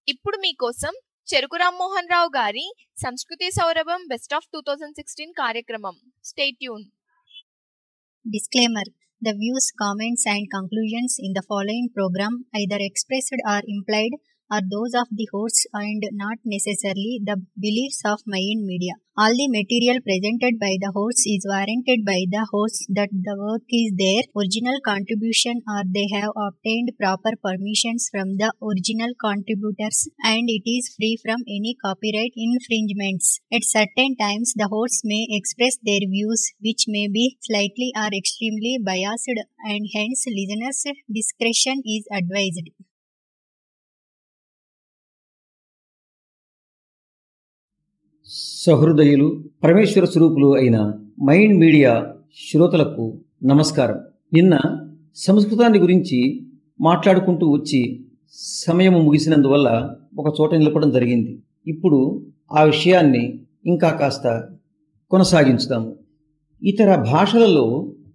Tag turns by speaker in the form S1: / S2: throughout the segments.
S1: ఇప్పుడు మీకోసం చెరుకు రామ్మోహన్ రావు గారి సంస్కృతి సౌరభం best of two thousand sixteen కార్యక్రమం stay tuned
S2: Disclaimer The views, comments, and conclusions in the following program, either expressed or implied, are those of the hosts and not necessarily the beliefs of Mayan Media. All the material presented by the hosts is warranted by the hosts that the work is their original contribution or they have obtained proper permissions from the original contributors and it is free from any copyright infringements. At certain times, the hosts may express their views which may be slightly or extremely biased and hence listeners' discretion is advised.
S3: సహృదయులు పరమేశ్వర స్వరూపులు అయిన mind media శ్రోతలకు నమస్కారం నిన్న సంస్కృతాన్ని గురించి మాట్లాడుకుంటూ వచ్చి సమయం ముగిసినందువల్ల ఒక చోట నిలపడం జరిగింది ఇప్పుడు ఆ విషయాన్ని ఇంకా కాస్త కొనసాగించుదాము ఇతర భాషలలో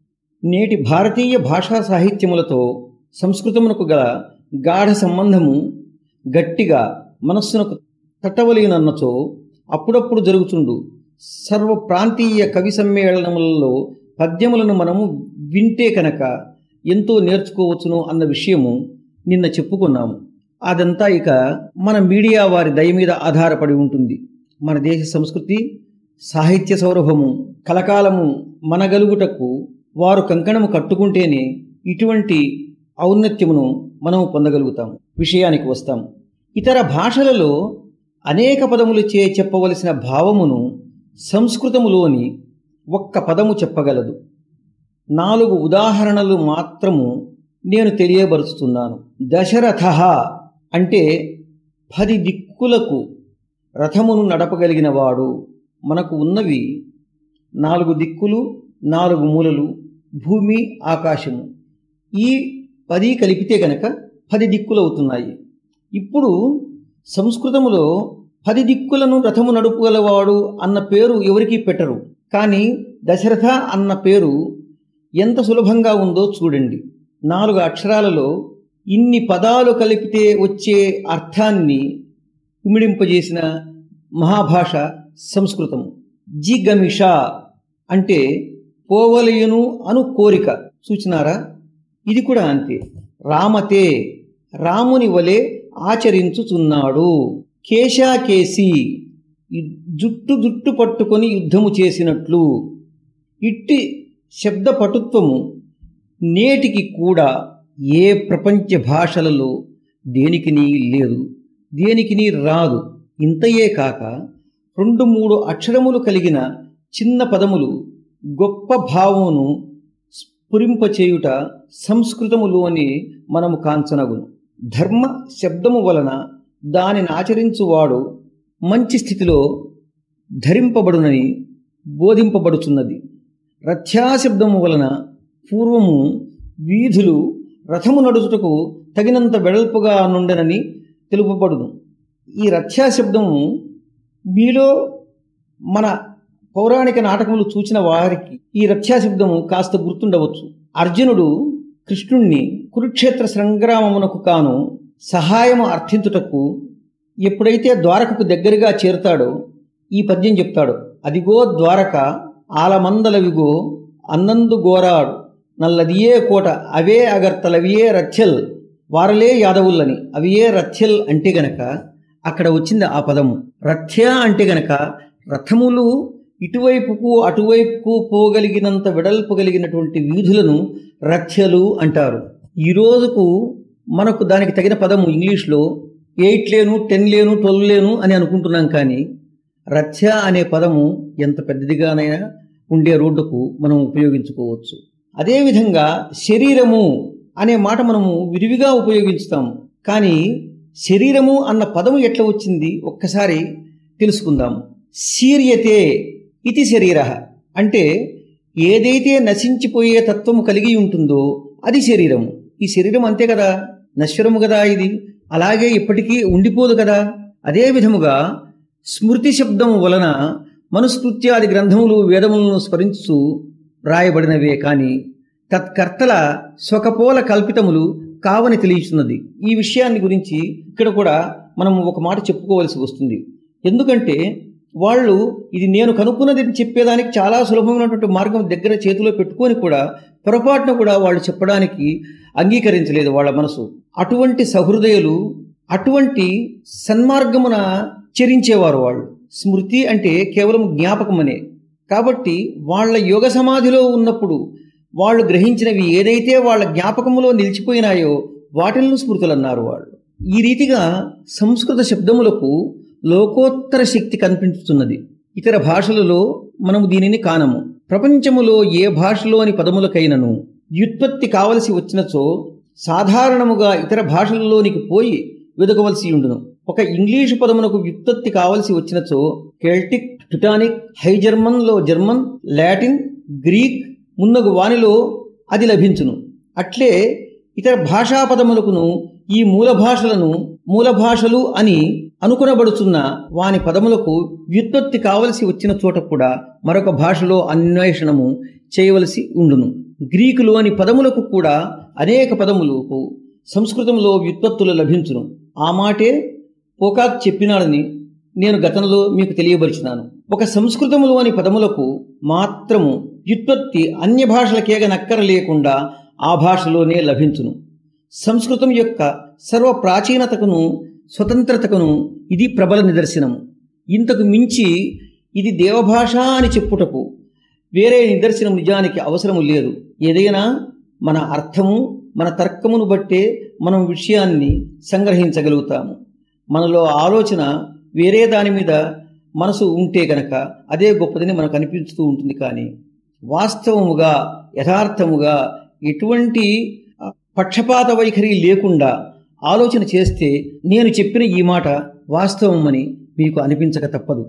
S3: నేటి భారతీయ భాషా సాహిత్యములతో సంస్కృతమునకు గల గాఢ సంబంధము గట్టిగా మనస్సునకు తట్టవలినన్నచో అప్పుడప్పుడు జరుగుతుండు సర్వ ప్రాంతీయ కవి సమ్మేళనములలో పద్యములను మనము వింటే కనుక ఎంతో నేర్చుకోవచ్చును అన్న విషయము నిన్న చెప్పుకున్నాము అదంతా ఇక మన మీడియా వారి దయ మీద ఆధారపడి ఉంటుంది మన దేశ సంస్కృతి సాహిత్య సౌరభము కలకాలము మనగలుగుటకు వారు కంకణము కట్టుకుంటేనే ఇటువంటి ఔన్నత్యమును మనము పొందగలుగుతాం విషయానికి వస్తాం ఇతర భాషలలో అనేక పదములు చే చెప్పవలసిన భావమును సంస్కృతములోని ఒక్క పదము చెప్పగలదు నాలుగు ఉదాహరణలు మాత్రము నేను తెలియబరుస్తున్నాను దశరథ అంటే పది దిక్కులకు రథమును నడపగలిగిన వాడు మనకు ఉన్నవి నాలుగు దిక్కులు నాలుగు మూలలు భూమి ఆకాశము ఈ పది కలిపితే గనక పది దిక్కులు అవుతున్నాయి ఇప్పుడు సంస్కృతములో పది దిక్కులను రథము నడుపుగలవాడు అన్న పేరు ఎవరికీ పెట్టరు కానీ దశరథ అన్న పేరు ఎంత సులభంగా ఉందో చూడండి నాలుగు అక్షరాలలో ఇన్ని పదాలు కలిపితే వచ్చే అర్థాన్ని ఇమిడింపజేసిన మహాభాష సంస్కృతము జిగమిష అంటే పోవలయును అను కోరిక సూచినారా ఇది కూడా అంతే రామతే రాముని వలె ఆచరించుచున్నాడు కేశాకేసి జుట్టు జుట్టు పట్టుకొని యుద్ధము చేసినట్లు ఇట్టి శబ్ద పటుత్వము నేటికి కూడా ఏ ప్రపంచ భాషలలో దేనికిని లేదు దేనికిని రాదు ఇంతయే కాక రెండు మూడు అక్షరములు కలిగిన చిన్న పదములు గొప్ప భావమును స్ఫురింపచేయుట సంస్కృతములోని మనము కాంచనగును ధర్మ శబ్దము వలన దానిని ఆచరించువాడు మంచి స్థితిలో ధరింపబడునని బోధింపబడుచున్నది రథ్యాశబ్దము వలన పూర్వము వీధులు రథము నడుచుటకు తగినంత వెడల్పుగా నుండెనని తెలుపబడును ఈ రథ్యాశబ్దము మీలో మన పౌరాణిక నాటకములు చూచిన వారికి ఈ రథ్యాశబ్దము కాస్త గుర్తుండవచ్చు అర్జునుడు కృష్ణుణ్ణి కురుక్షేత్ర సంగ్రామమునకు కాను సహాయము అర్థించుటకు ఎప్పుడైతే ద్వారకకు దగ్గరగా చేరుతాడో ఈ పద్యం చెప్తాడు అదిగో ద్వారక ఆలమందలవిగో అన్నందు గోరాడు నల్లదియే కోట అవే అగర్తలవియే రథ్యల్ వారలే యాదవులని అవియే రథ్యల్ అంటే గనక అక్కడ వచ్చింది ఆ పదము రథ్య అంటే గనక రథములు ఇటువైపుకు అటువైపుకు పోగలిగినంత వెడల్పు కలిగినటువంటి వీధులను రథ్యలు అంటారు ఈ రోజుకు మనకు దానికి తగిన పదము ఇంగ్లీష్లో ఎయిట్ లేను టెన్ లేను ట్వెల్వ్ లేను అని అనుకుంటున్నాం కానీ రథ్య అనే పదము ఎంత పెద్దదిగానైనా ఉండే రోడ్డుకు మనం ఉపయోగించుకోవచ్చు అదేవిధంగా శరీరము అనే మాట మనము విరివిగా ఉపయోగిస్తాము కానీ శరీరము అన్న పదము ఎట్లా వచ్చింది ఒక్కసారి తెలుసుకుందాం శీర్యతే ఇది శరీర అంటే ఏదైతే నశించిపోయే తత్వము కలిగి ఉంటుందో అది శరీరము ఈ శరీరం అంతే కదా నశ్వరము కదా ఇది అలాగే ఇప్పటికీ ఉండిపోదు కదా అదే విధముగా స్మృతి శబ్దము వలన మనుస్మృత్యాది గ్రంథములు వేదములను స్మరించు వ్రాయబడినవే కాని తత్కర్తల స్వకపోల కల్పితములు కావని తెలియచున్నది ఈ విషయాన్ని గురించి ఇక్కడ కూడా మనం ఒక మాట చెప్పుకోవాల్సి వస్తుంది ఎందుకంటే వాళ్ళు ఇది నేను కనుక్కున్నది అని చెప్పేదానికి చాలా సులభమైనటువంటి మార్గం దగ్గర చేతిలో పెట్టుకొని కూడా పొరపాటున కూడా వాళ్ళు చెప్పడానికి అంగీకరించలేదు వాళ్ళ మనసు అటువంటి సహృదయులు అటువంటి సన్మార్గమున చరించేవారు వాళ్ళు స్మృతి అంటే కేవలం జ్ఞాపకమనే కాబట్టి వాళ్ళ యోగ సమాధిలో ఉన్నప్పుడు వాళ్ళు గ్రహించినవి ఏదైతే వాళ్ళ జ్ఞాపకములో నిలిచిపోయినాయో వాటిని స్మృతులు అన్నారు వాళ్ళు ఈ రీతిగా సంస్కృత శబ్దములకు లోకోత్తర శక్తి కనిపించుతున్నది ఇతర భాషలలో మనము దీనిని కానము ప్రపంచములో ఏ భాషలోని పదములకైనను వ్యుత్పత్తి కావలసి వచ్చినచో సాధారణముగా ఇతర భాషలలోనికి పోయి వెదకవలసి ఉండును ఒక ఇంగ్లీషు పదమునకు వ్యుత్పత్తి కావలసి వచ్చినచో కెల్టిక్ టుటానిక్ హై జర్మన్లో జర్మన్ లాటిన్ గ్రీక్ మున్నగు వానిలో అది లభించును అట్లే ఇతర భాషా పదములకును ఈ మూల భాషలను మూల భాషలు అని అనుకునబడుచున్న వాని పదములకు వ్యుత్పత్తి కావలసి వచ్చిన చోట కూడా మరొక భాషలో అన్వేషణము చేయవలసి ఉండును గ్రీకులోని పదములకు కూడా అనేక పదములకు సంస్కృతంలో వ్యుత్పత్తులు లభించును ఆ మాటే పోకాక్ చెప్పినాడని నేను గతంలో మీకు తెలియబరిచినాను ఒక సంస్కృతములోని పదములకు మాత్రము వ్యుత్పత్తి అన్య భాషలకేగ నక్కర లేకుండా ఆ భాషలోనే లభించును సంస్కృతం యొక్క సర్వ ప్రాచీనతకును స్వతంత్రతకును ఇది ప్రబల నిదర్శనము ఇంతకు మించి ఇది దేవభాష అని చెప్పుటకు వేరే నిదర్శనం నిజానికి అవసరము లేదు ఏదైనా మన అర్థము మన తర్కమును బట్టే మనం విషయాన్ని సంగ్రహించగలుగుతాము మనలో ఆలోచన వేరే దాని మీద మనసు ఉంటే గనక అదే గొప్పదని మనకు అనిపిస్తూ ఉంటుంది కానీ వాస్తవముగా యథార్థముగా ఎటువంటి పక్షపాత వైఖరి లేకుండా ఆలోచన చేస్తే నేను చెప్పిన ఈ మాట వాస్తవమని మీకు అనిపించక తప్పదు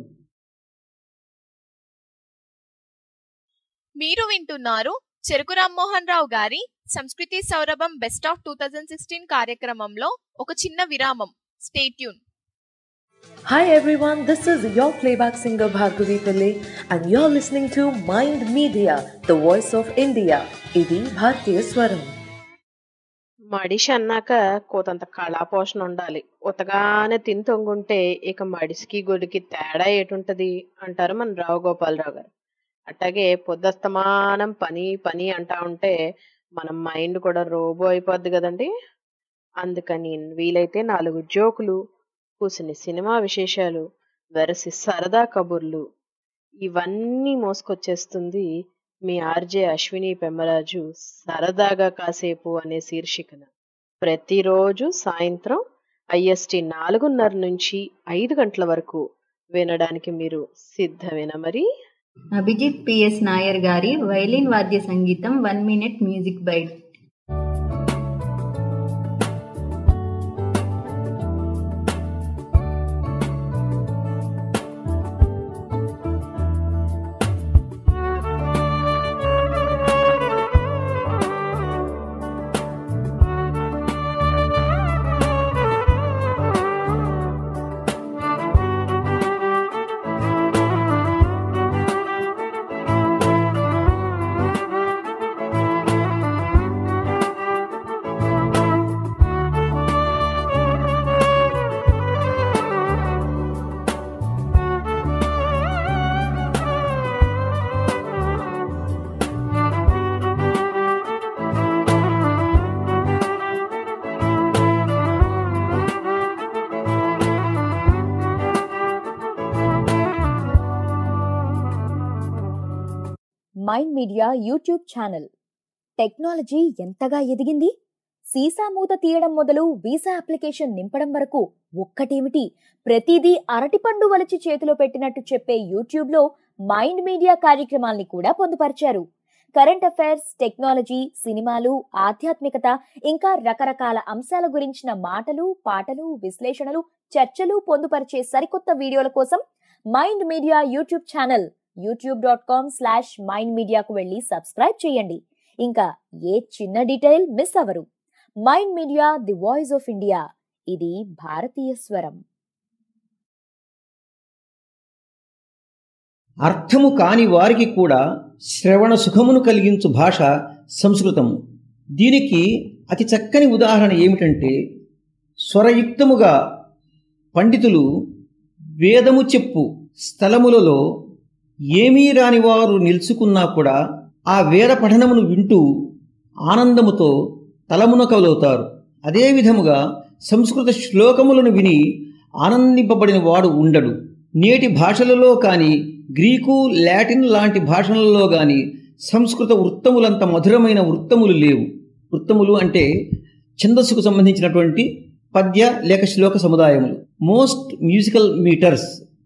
S1: మీరు వింటున్నారు చెరుకు రామ్మోహన్ రావు గారి సంస్కృతి సౌరభం best of two thousand sixteen కార్యక్రమంలో ఒక చిన్న విరామం stay tuned
S4: Hi everyone, this is your playback singer Bhargavi Pillai and you're listening to Mind Media, the voice of India. ఇది భారతీయ స్వరం
S5: మడిషి అన్నాక కోతంత కళాపోషణ ఉండాలి ఉతగానే తిని తొంగుంటే ఇక మడిసికి గొడికి తేడా ఏటుంటది అంటారు మన రావు గోపాలరావు గారు అట్లాగే పొద్దస్తమానం పని పని అంటా ఉంటే మన మైండ్ కూడా రోబో అయిపోద్ది కదండి అందుకని వీలైతే నాలుగు జోకులు కూసిన సినిమా విశేషాలు వెరసి సరదా కబుర్లు ఇవన్నీ మోసుకొచ్చేస్తుంది మీ ఆర్జే అశ్విని పెమ్మరాజు సరదాగా కాసేపు అనే శీర్షికన ప్రతిరోజు సాయంత్రం ఐఎస్టి నాలుగున్నర నుంచి ఐదు గంటల వరకు వినడానికి మీరు సిద్ధమేనా మరి
S2: అభిజిత్ పిఎస్ నాయర్ గారి వైలిన్ వాద్య సంగీతం one minute music bite
S6: mind media YouTube channel technology ఎంతగా ఎదిగింది సీసా మూత తీయడం మొదలు వీసా అప్లికేషన్ నింపడం వరకు ఒక్కటేమిటి ప్రతిదీ అరటిపండు వలిచి చేతిలో పెట్టినట్టు చెప్పే యూట్యూబ్ లో మైండ్ మీడియా కార్యక్రమాల్ని కూడా పొందుపరిచారు కరెంట్ అఫైర్స్ టెక్నాలజీ సినిమాలు ఆధ్యాత్మికత ఇంకా రకరకాల అంశాల గురించిన మాటలు పాటలు విశ్లేషణలు చర్చలు పొందుపరిచే సరికొత్త వీడియోల కోసం mind media YouTube channel YouTube dot com slash mind మీడియాకు వెళ్ళి సబ్స్క్రైబ్ చేయండి ఇంకా ఏ చిన్న డీటెయిల్ మిస్ అవరు mind media the voice of India ఇది భారతీయ స్వరం
S3: అర్థము కాని వారికి కూడా శ్రవణ సుఖమును కలిగించు భాష సంస్కృతము దీనికి అతి చక్కని ఉదాహరణ ఏమిటంటే స్వరయుక్తముగా పండితులు వేదము చెప్పు స్థలములలో ఏమీ రాని వారు నిలుచుకున్నా కూడా ఆ వేద పఠనమును వింటూ ఆనందముతో తలమునకలవుతారు అదే విధముగా సంస్కృత శ్లోకములను విని ఆనందింపబడిన వాడు ఉండడు నేటి భాషలలో కానీ గ్రీకు లాటిన్ లాంటి భాషలలో కానీ సంస్కృత వృత్తములంత మధురమైన వృత్తములు లేవు వృత్తములు అంటే ఛందస్సుకు సంబంధించినటువంటి పద్య లేక శ్లోక సముదాయములు మోస్ట్ మ్యూజికల్ మీటర్స్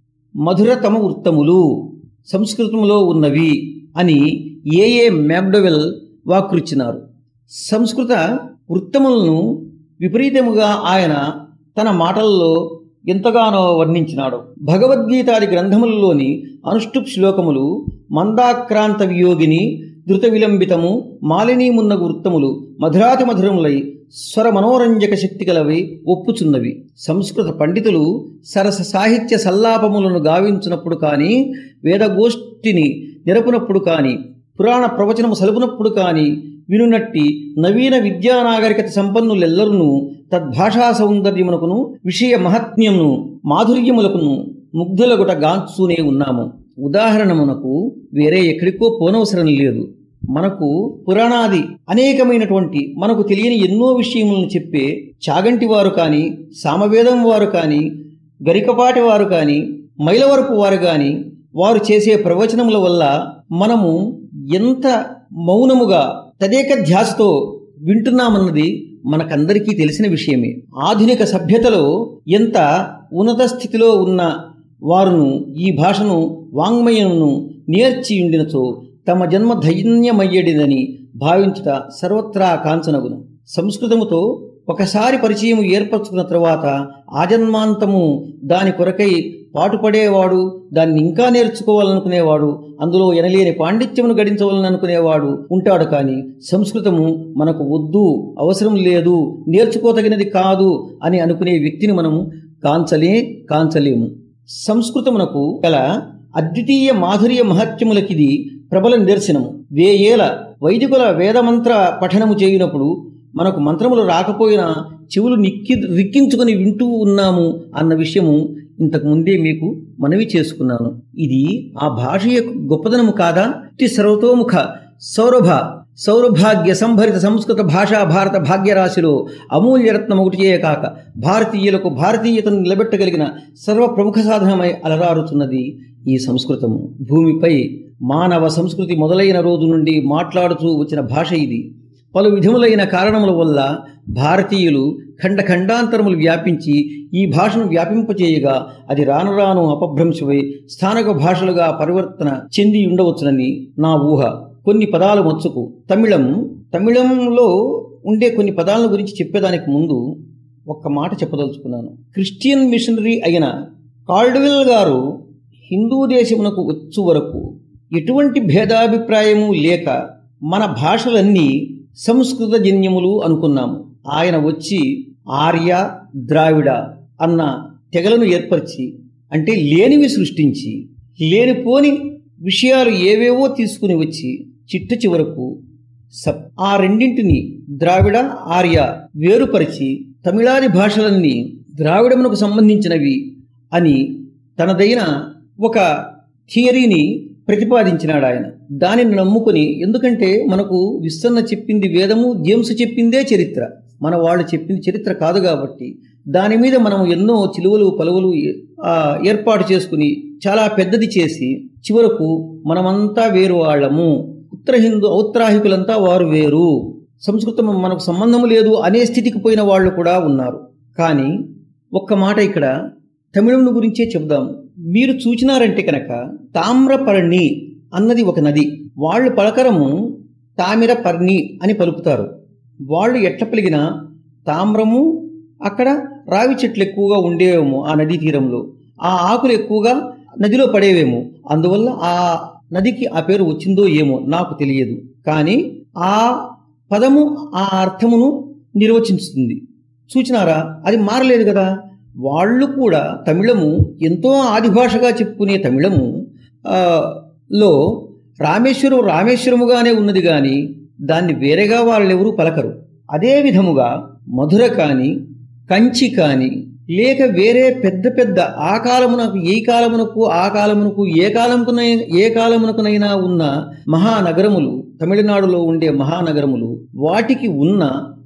S3: మధురతమ వృత్తములు సంస్కృతంలో ఉన్నవి అని ఏఏ మ్యాక్డోవెల్ వాకృచ్చినారు సంస్కృత వృత్తములను విపరీతముగా ఆయన తన మాటల్లో ఎంతగానో వర్ణించినాడు భగవద్గీతాది గ్రంథములలోని అనుష్టుప్ శ్లోకములు మందాక్రాంత వియోగిని ధృత విలంబితము మాలినీమున్నగు వృత్తములు మధురాతి మధురములై స్వర మనోరంజక శక్తి గలవి ఒప్పుచున్నవి సంస్కృత పండితులు సరస సాహిత్య సల్లాపములను గావించినప్పుడు కానీ వేదగోష్ఠిని నిరపునప్పుడు కానీ పురాణ ప్రవచనము సలుపునప్పుడు కానీ వినునట్టి నవీన విద్యా నాగరికత సంపన్నులెల్లరును తద్భాషా సౌందర్యమునకును విషయ మహాత్మ్యమును మాధుర్యములకును ముగ్ధులగుట గాంచునే ఉన్నాము ఉదాహరణమునకు వేరే ఎక్కడికో పోనవసరం లేదు మనకు పురాణాది అనేకమైనటువంటి మనకు తెలియని ఎన్నో విషయములను చెప్పే చాగంటి వారు కానీ సామవేదం వారు కానీ గరికపాటి వారు కానీ మైలవరపు వారు కానీ వారు చేసే ప్రవచనముల వల్ల మనము ఎంత మౌనముగా తదేక ధ్యాసతో వింటున్నామన్నది మనకందరికీ తెలిసిన విషయమే ఆధునిక సభ్యతలో ఎంత ఉన్నత స్థితిలో ఉన్న వారును ఈ భాషను వాంగ్మయమును నేర్చి ఉండినచో తమ జన్మ ధైన్యమయ్యడిదని భావించుట సర్వత్రా కాంచనగును సంస్కృతముతో ఒకసారి పరిచయం ఏర్పరచుకున్న తర్వాత ఆజన్మాంతము దాని కొరకై పాటుపడేవాడు దాన్ని ఇంకా నేర్చుకోవాలనుకునేవాడు అందులో ఎనలేని పాండిత్యమును గడించవాలని అనుకునేవాడు ఉంటాడు కానీ సంస్కృతము మనకు వద్దు అవసరం లేదు నేర్చుకోదగినది కాదు అని అనుకునే వ్యక్తిని మనము కాంచలే కాంచలేము సంస్కృతమునకు గల అద్వితీయ మాధుర్య మహత్యములకిది ప్రబల నిదర్శనము వేయేల వైదికుల వేదమంత్ర పఠనము చేయునప్పుడు మనకు మంత్రములు రాకపోయినా చెవులు నిక్కి రిక్కించుకొని వింటూ ఉన్నాము అన్న విషయము ఇంతకు ముందే మీకు మనవి చేసుకున్నాను ఇది ఆ భాష యొక్క గొప్పదనము కాదా ఇట్టి సర్వతోముఖ సౌరభ సౌరభాగ్య సంభరిత సంస్కృత భాషా భారత భాగ్యరాశిలో అమూల్యరత్నం ఒకటియే కాక భారతీయులకు భారతీయతను నిలబెట్టగలిగిన సర్వ ప్రముఖ సాధనమై అలరారుతున్నది ఈ సంస్కృతము భూమిపై మానవ సంస్కృతి మొదలైన రోజు నుండి మాట్లాడుతూ వచ్చిన భాష ఇది పలు విధములైన కారణముల వల్ల భారతీయులు ఖండ ఖండాంతరములు వ్యాపించి ఈ భాషను వ్యాపింపచేయగా అది రాను రాను అపభ్రంశమై స్థానిక భాషలుగా పరివర్తన చెంది ఉండవచ్చునని నా ఊహ కొన్ని పదాలు మచ్చుకు తమిళం తమిళంలో ఉండే కొన్ని పదాల గురించి చెప్పేదానికి ముందు ఒక్క మాట చెప్పదలుచుకున్నాను క్రిస్టియన్ మిషనరీ అయిన కాల్డ్వెల్ గారు హిందూ దేశమునకు వచ్చు వరకు ఎటువంటి భేదాభిప్రాయము లేక మన భాషలన్నీ సంస్కృత జన్యములు అనుకున్నాము ఆయన వచ్చి ఆర్య ద్రావిడ అన్న తెగలను ఏర్పరిచి అంటే లేనివి సృష్టించి లేనిపోని విషయాలు ఏవేవో తీసుకుని వచ్చి చిట్ట చివరకు సప్ ఆ రెండింటిని ద్రావిడ ఆర్య వేరుపరిచి తమిళాది భాషలన్నీ ద్రావిడమునకు సంబంధించినవి అని తనదైన ఒక థియరీని ప్రతిపాదించినాడు ఆయన దానిని నమ్ముకొని ఎందుకంటే మనకు విస్తన్న చెప్పింది వేదము జేమ్స్ చెప్పిందే చరిత్ర మన వాళ్ళు చెప్పింది చరిత్ర కాదు కాబట్టి దాని మీద మనం ఎన్నో చిలువలు పలువలు ఆ, ఏర్పాటు చేసుకుని చాలా పెద్దది చేసి చివరకు మనమంతా వేరు వాళ్ళము ఉత్తర హిందూ ఔత్రాహికులంతా వారు వేరు సంస్కృతం మనకు సంబంధము లేదు అనే స్థితికి పోయిన వాళ్ళు కూడా ఉన్నారు కానీ ఒక్క మాట ఇక్కడ తమిళం గురించే చెబుదాం మీరు చూచినారంటే కనుక తామ్రపర్ణి అన్నది ఒక నది వాళ్ళు పలకరము తామిరపర్ణి అని పలుకుతారు వాళ్ళు ఎట్ల పలిగిన తామ్రము అక్కడ రావి చెట్లు ఎక్కువగా ఉండేవేమో ఆ నదీ తీరంలో ఆ ఆకులు ఎక్కువగా నదిలో పడేవేమో అందువల్ల ఆ నదికి ఆ పేరు వచ్చిందో ఏమో నాకు తెలియదు కానీ ఆ పదము ఆ అర్థమును నిర్వచిస్తుంది చూచినారా అది మారలేదు కదా వాళ్ళు కూడా తమిళము ఎంతో ఆదిభాషగా చెప్పుకునే తమిళము ఆ, లో రామేశ్వరం రామేశ్వరముగానే ఉన్నది కానీ దాన్ని వేరేగా వాళ్ళెవరూ పలకరు అదే విధముగా మధుర కాని కంచి కాని లేక వేరే పెద్ద పెద్ద ఆ కాలమునకు ఏ కాలమునకు ఆ కాలమునకు ఏ కాలముకునై ఏ కాలమునకునైనా ఉన్న మహానగరములు తమిళనాడులో ఉండే మహానగరములు వాటికి ఉన్న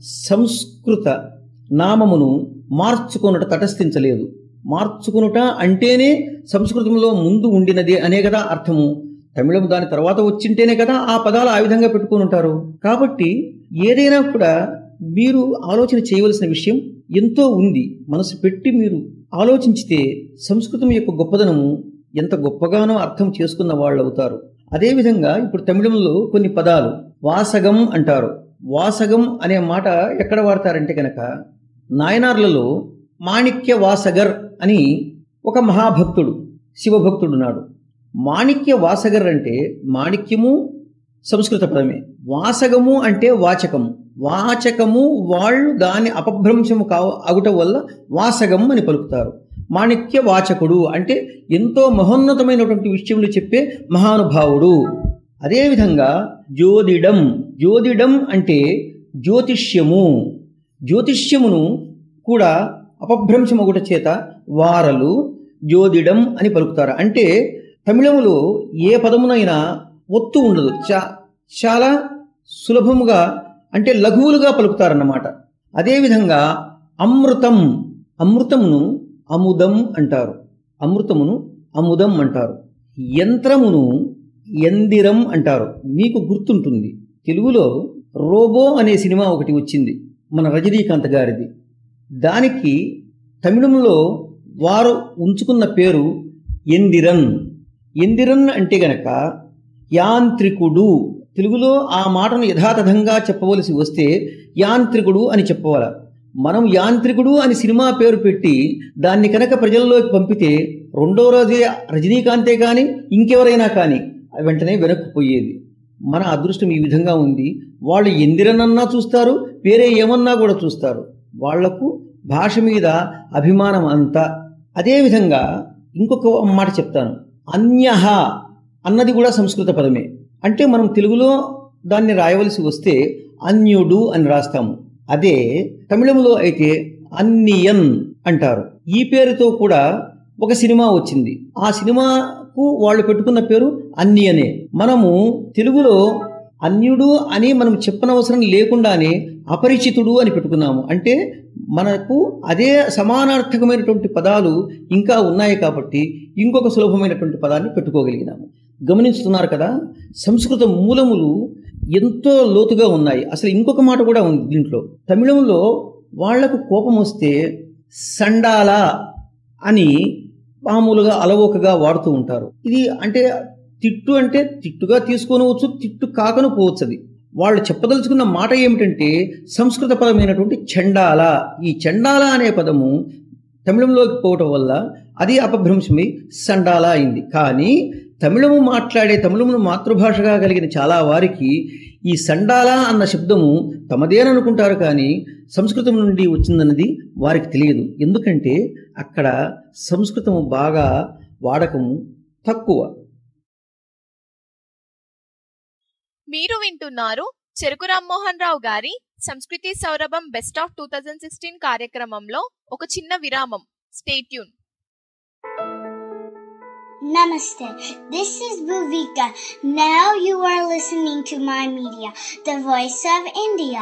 S3: సంస్కృత నామమును మార్చుకొనుట తటస్థించలేదు మార్చుకునుట అంటేనే సంస్కృతంలో ముందు ఉండినది అనే కదా అర్థము తమిళం దాని తర్వాత వచ్చింటేనే కదా ఆ పదాలు ఆ విధంగా పెట్టుకుని ఉంటారు కాబట్టి ఏదైనా కూడా మీరు ఆలోచన చేయవలసిన విషయం ఎంతో ఉంది మనసు పెట్టి మీరు ఆలోచించితే సంస్కృతం యొక్క గొప్పదనము ఎంత గొప్పగానో అర్థం చేసుకున్న వాళ్ళు అవుతారు అదేవిధంగా ఇప్పుడు తమిళంలో కొన్ని పదాలు వాసగం అంటారు వాసగం అనే మాట ఎక్కడ వాడతారంటే కనుక నాయనార్లలో మాణిక్య వాసగర్ అని ఒక మహాభక్తుడు శివభక్తుడు నాడు మాణిక్య వాసగర్ అంటే మాణిక్యము సంస్కృత పదమే వాసగము అంటే వాచకము వాచకము వాళ్ళు దాని అపభ్రంశము కావ అగుట వల్ల వాసగం అని పలుకుతారు మాణిక్య వాచకుడు అంటే ఎంతో మహోన్నతమైనటువంటి విషయములు చెప్పే మహానుభావుడు అదేవిధంగా జ్యోతిడం జ్యోతిడం అంటే జ్యోతిష్యము జ్యోతిష్యమును కూడా అపభ్రంశమగుట చేత వారలు జ్యోతిడం అని పలుకుతారు అంటే తమిళములో ఏ పదమునైనా ఒత్తు ఉండదు చా చాలా సులభముగా అంటే లఘువులుగా పలుకుతారన్నమాట అదేవిధంగా అమృతం అమృతమును అముదం అంటారు అమృతమును అముదం అంటారు యంత్రమును ఎందిరం అంటారు మీకు గుర్తుంటుంది తెలుగులో రోబో అనే సినిమా ఒకటి వచ్చింది మన రజనీకాంత్ గారిది దానికి తమిళంలో వారు ఉంచుకున్న పేరు ఎందిరన్ ఎందిరన్ అంటే గనక యాంత్రికుడు తెలుగులో ఆ మాటను యథాతథంగా చెప్పవలసి వస్తే యాంత్రికుడు అని చెప్పవాల మనం యాంత్రికుడు అని సినిమా పేరు పెట్టి దాన్ని కనుక ప్రజల్లోకి పంపితే రెండో రోజే రజనీకాంతే కానీ ఇంకెవరైనా కానీ వెంటనే వెనక్కిపోయేది మన అదృష్టం ఈ విధంగా ఉంది వాళ్ళు ఎందిరనన్నా చూస్తారు వేరే ఏమన్నా కూడా చూస్తారు వాళ్లకు భాష మీద అభిమానం అంతా అదేవిధంగా ఇంకొక మాట చెప్తాను అన్యహ అన్నది కూడా సంస్కృత పదమే అంటే మనం తెలుగులో దాన్ని రాయవలసి వస్తే అన్యుడు అని రాస్తాము అదే తమిళంలో అయితే అన్నియన్ అంటారు ఈ పేరుతో కూడా ఒక సినిమా వచ్చింది ఆ సినిమాకు వాళ్ళు పెట్టుకున్న పేరు అన్యనే మనము తెలుగులో అన్యుడు అని మనం చెప్పనవసరం లేకుండానే అపరిచితుడు అని పెట్టుకున్నాము అంటే మనకు అదే సమానార్థకమైనటువంటి పదాలు ఇంకా ఉన్నాయి కాబట్టి ఇంకొక సులభమైనటువంటి పదాన్ని పెట్టుకోగలిగినాము గమనిస్తున్నారు కదా సంస్కృత మూలములు ఎంతో లోతుగా ఉన్నాయి అసలు ఇంకొక మాట కూడా ఉంది దీంట్లో తమిళంలో వాళ్లకు కోపం వస్తే సండాల అని మామూలుగా అలవోకగా వాడుతూ ఉంటారు ఇది అంటే తిట్టు అంటే తిట్టుగా తీసుకొనవచ్చు తిట్టు కాకను పోవచ్చు అది వాళ్ళు చెప్పదలుచుకున్న మాట ఏమిటంటే సంస్కృత పదమైనటువంటి చండాల ఈ చండాల అనే పదము తమిళంలోకి పోవటం వల్ల అది అపభ్రంశమై సండాల అయింది కానీ తమిళము మాట్లాడే తమిళమును మాతృభాషగా కలిగిన చాలా వారికి ఈ సండాల అన్న శబ్దము తమదేననుకుంటారు కానీ సంస్కృతం నుండి వచ్చిందన్నది వారికి తెలియదు ఎందుకంటే అక్కడ సంస్కృతము బాగా వాడకము తక్కువ
S1: మీరు వింటున్నారు చెరుకు రామ్మోహన్ రావు గారి సంస్కృతి సౌరభం best of two thousand sixteen కార్యక్రమంలో ఒక చిన్న విరామం stay tuned
S7: Namaste. This is Bhuvika. Now you are listening to my media, the voice of India.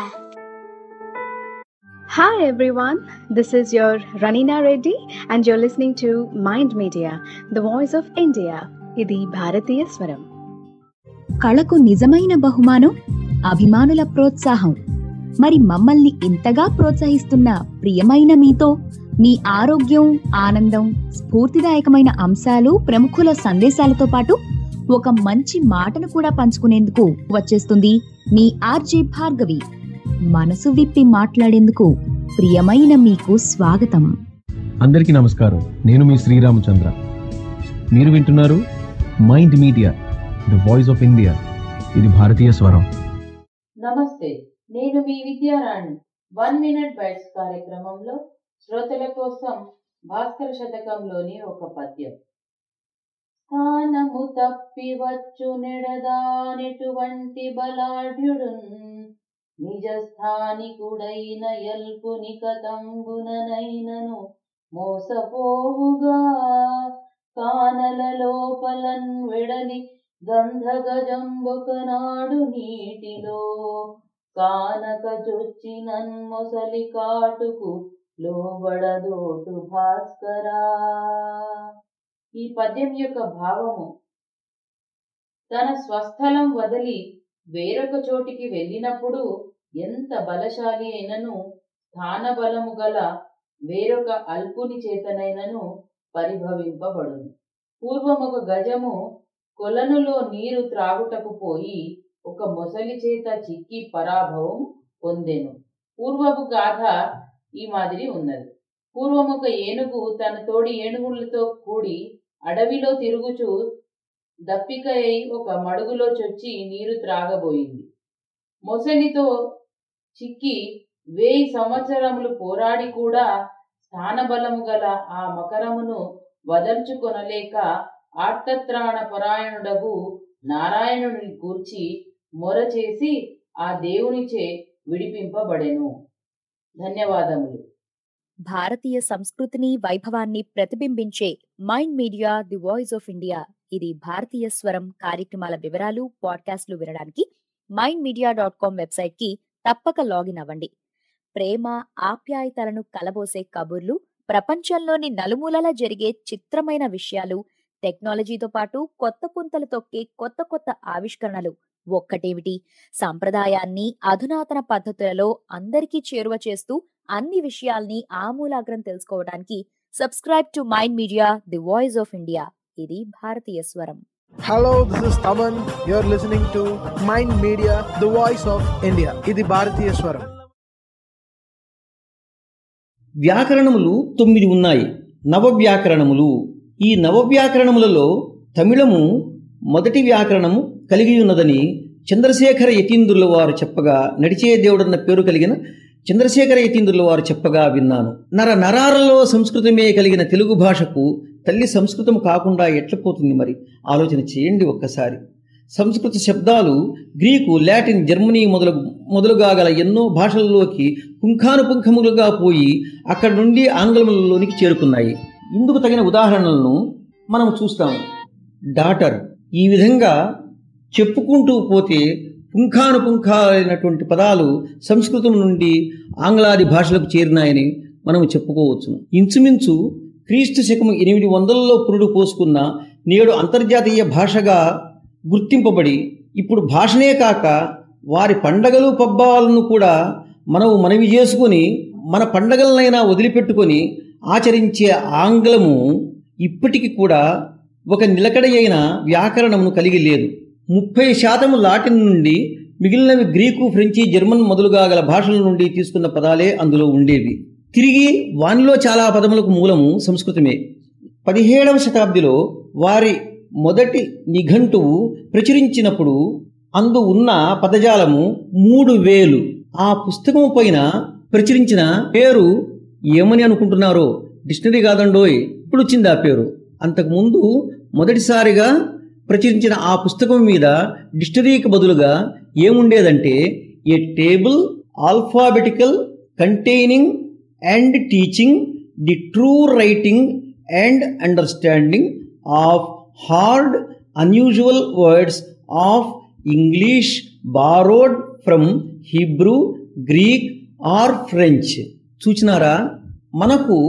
S8: Hi everyone, this is your Ranina Reddy and you're listening to Mind Media, the voice of India. ఇది భారతీయ స్వరం
S6: కళకు నిజమైన బహుమానం అభిమానుల ప్రోత్సాహం మరి మమ్మల్ని ఇంతగా ప్రోత్సహిస్తున్న ప్రియమైన మీతో మీ ఆరోగ్యం ఆనందం స్ఫూర్తిదాయకమైన అంశాలు ప్రముఖుల సందేశాలతో పాటు ఒక మంచి మాటను కూడా పంచుకునేందుకు వచ్చేస్తుంది మీ ఆర్జే భార్గవి మనసు విప్పి మాట్లాడేందుకు ప్రియమైన మీకు స్వాగతం
S9: అందరికీ నమస్కారం నేను మీ శ్రీరామచంద్ర మీరు వింటున్నారు mind media the voice of India ఇది భారతీయ స్వరం
S10: నమస్తే నేను మీ విద్యారాణి వన్ మినిట్ బైట్స్ కార్యక్రమంలో శ్రోతల కోసం భాస్కర శతకంలోని ఒక పద్యం స్థానము తప్పి వచ్చు నెడదానెటువంటి బలాఢ్యుడున్ నిజ స్థానికుడైన ఎల్పుని కతంబుననైనను మోసపోవుగా కానల లోపలన్ వెడలి గంధగజంబొకనాడు నీటిలో కానక చొచ్చినన్ మొసలి కాటుకు లోబడదోటు భాస్కరా ఈ పద్యం యొక్క భావము తన స్వస్థలం వదిలి వేరొక చోటికి వెళ్ళినప్పుడు ఎంత బలశాలి అయినను స్థానబలము గల వేరొక అల్పుని చేతనైనను పరిభవింపబడును పూర్వం ఒక గజము కొలనులో నీరు త్రాగుటకు పోయి ఒక మొసలి చేత చిక్కి పరాభవం పొందెను పూర్వపు గాథ ఈ మాదిరి ఉన్నది పూర్వం ఒక ఏనుగు తన తోడి ఏనుగులతో కూడి అడవిలో తిరుగుచూ దప్పిక అయి ఒక మడుగులో చొచ్చి నీరు త్రాగబోయింది మొసలితో చిక్కి వేయి సంవత్సరములు పోరాడి కూడా స్థానబలము గల ఆ మకరమును వదల్చుకొనలేక ఆర్తత్రాణ పరాయణుడగు నారాయణుని కూర్చి మొర చేసి ఆ దేవునిచే విడిపింపబడెను ధన్యవాదములు
S6: భారతీయ సంస్కృతిని వైభవాన్ని ప్రతిబింబించే mind media the voice of India ఇది భారతీయ స్వరం కార్యక్రమాల వివరాలు పాడ్కాస్ట్లు వినడానికి mind media dot com website కి తప్పక లాగిన్ అవ్వండి ప్రేమ ఆప్యాయతలను కలబోసే కబుర్లు ప్రపంచంలోని నలుమూలలా జరిగే చిత్రమైన విషయాలు టెక్నాలజీతో పాటు కొత్త పుంతలు తొక్కే కొత్త కొత్త ఆవిష్కరణలు ఒక్కటేమిటి సంప్రదాయాన్ని అధునాతన పద్ధతులలో అందరికీ చేరువ చేస్తూ అన్ని విషయాల్ని ఆమూలాగ్రం తెలుసుకోవడానికి subscribe to mind media the voice of India ఇది భారతీయ స్వరం
S11: Hello, this is Taman. You're listening to Mind Media, the voice of India. ఇది భారతీయ స్వరం
S3: వ్యాకరణములు తొమ్మిది ఉన్నాయి నవవ్యాకరణములు ఈ నవవ్యాకరణములలో తమిళము మొదటి వ్యాకరణము కలిగి ఉన్నదని చంద్రశేఖర యతీంద్రుల వారు చెప్పగా నడిచే దేవుడన్న పేరు కలిగిన చంద్రశేఖర యతీంద్రుల వారు చెప్పగా విన్నాను నర నరాలలో సంస్కృతమే కలిగిన తెలుగు భాషకు తల్లి సంస్కృతం కాకుండా ఎట్లా పోతుంది మరి ఆలోచన చేయండి ఒక్కసారి సంస్కృత శబ్దాలు గ్రీకు లాటిన్ జర్మనీ మొదలగు మొదలుగా గల ఎన్నో భాషలలోకి పుంఖానుపుంఖములుగా పోయి అక్కడి నుండి ఆంగ్లములలోనికి చేరుకున్నాయి ఇందుకు తగిన ఉదాహరణలను మనం చూస్తాం డాటర్ ఈ విధంగా చెప్పుకుంటూ పోతే పుంఖానుపుంఖాలైనటువంటి పదాలు సంస్కృతం నుండి ఆంగ్లాది భాషలకు చేరినాయని మనం చెప్పుకోవచ్చు ఇంచుమించు క్రీస్తు శకము ఎనిమిది వందలలో పురుడు పోసుకున్న నేడు అంతర్జాతీయ భాషగా గుర్తింపబడి ఇప్పుడు భాషనే కాక వారి పండగలు పబ్బాలను కూడా మనము మనవి చేసుకొని మన పండగలనైనా వదిలిపెట్టుకొని ఆచరించే ఆంగ్లము ఇప్పటికి కూడా ఒక నిలకడైన వ్యాకరణమును కలిగి లేదు ముప్పై శాతము లాటిన్ నుండి మిగిలినవి గ్రీకు ఫ్రెంచి జర్మన్ మొదలుగా గల భాషల నుండి తీసుకున్న పదాలే అందులో ఉండేవి తిరిగి వానిలో చాలా పదములకు మూలము సంస్కృతమే పదిహేడవ శతాబ్దిలో వారి మొదటి నిఘంటువు ప్రచురించినప్పుడు అందు ఉన్న పదజాలము మూడు వేలు ఆ పుస్తకం పైన ప్రచురించిన పేరు ఏమని అనుకుంటున్నారో డిక్షనరీ కాదండోయ్ ఇప్పుడు వచ్చింది ఆ పేరు అంతకుముందు మొదటిసారిగా ప్రచురించిన ఆ పుస్తకం మీద డిక్షనరీకి బదులుగా ఏముండేదంటే a table alphabetical containing and teaching the true writing and understanding of hard unusual words of English borrowed from Hebrew Greek or French చూచినారా మనకు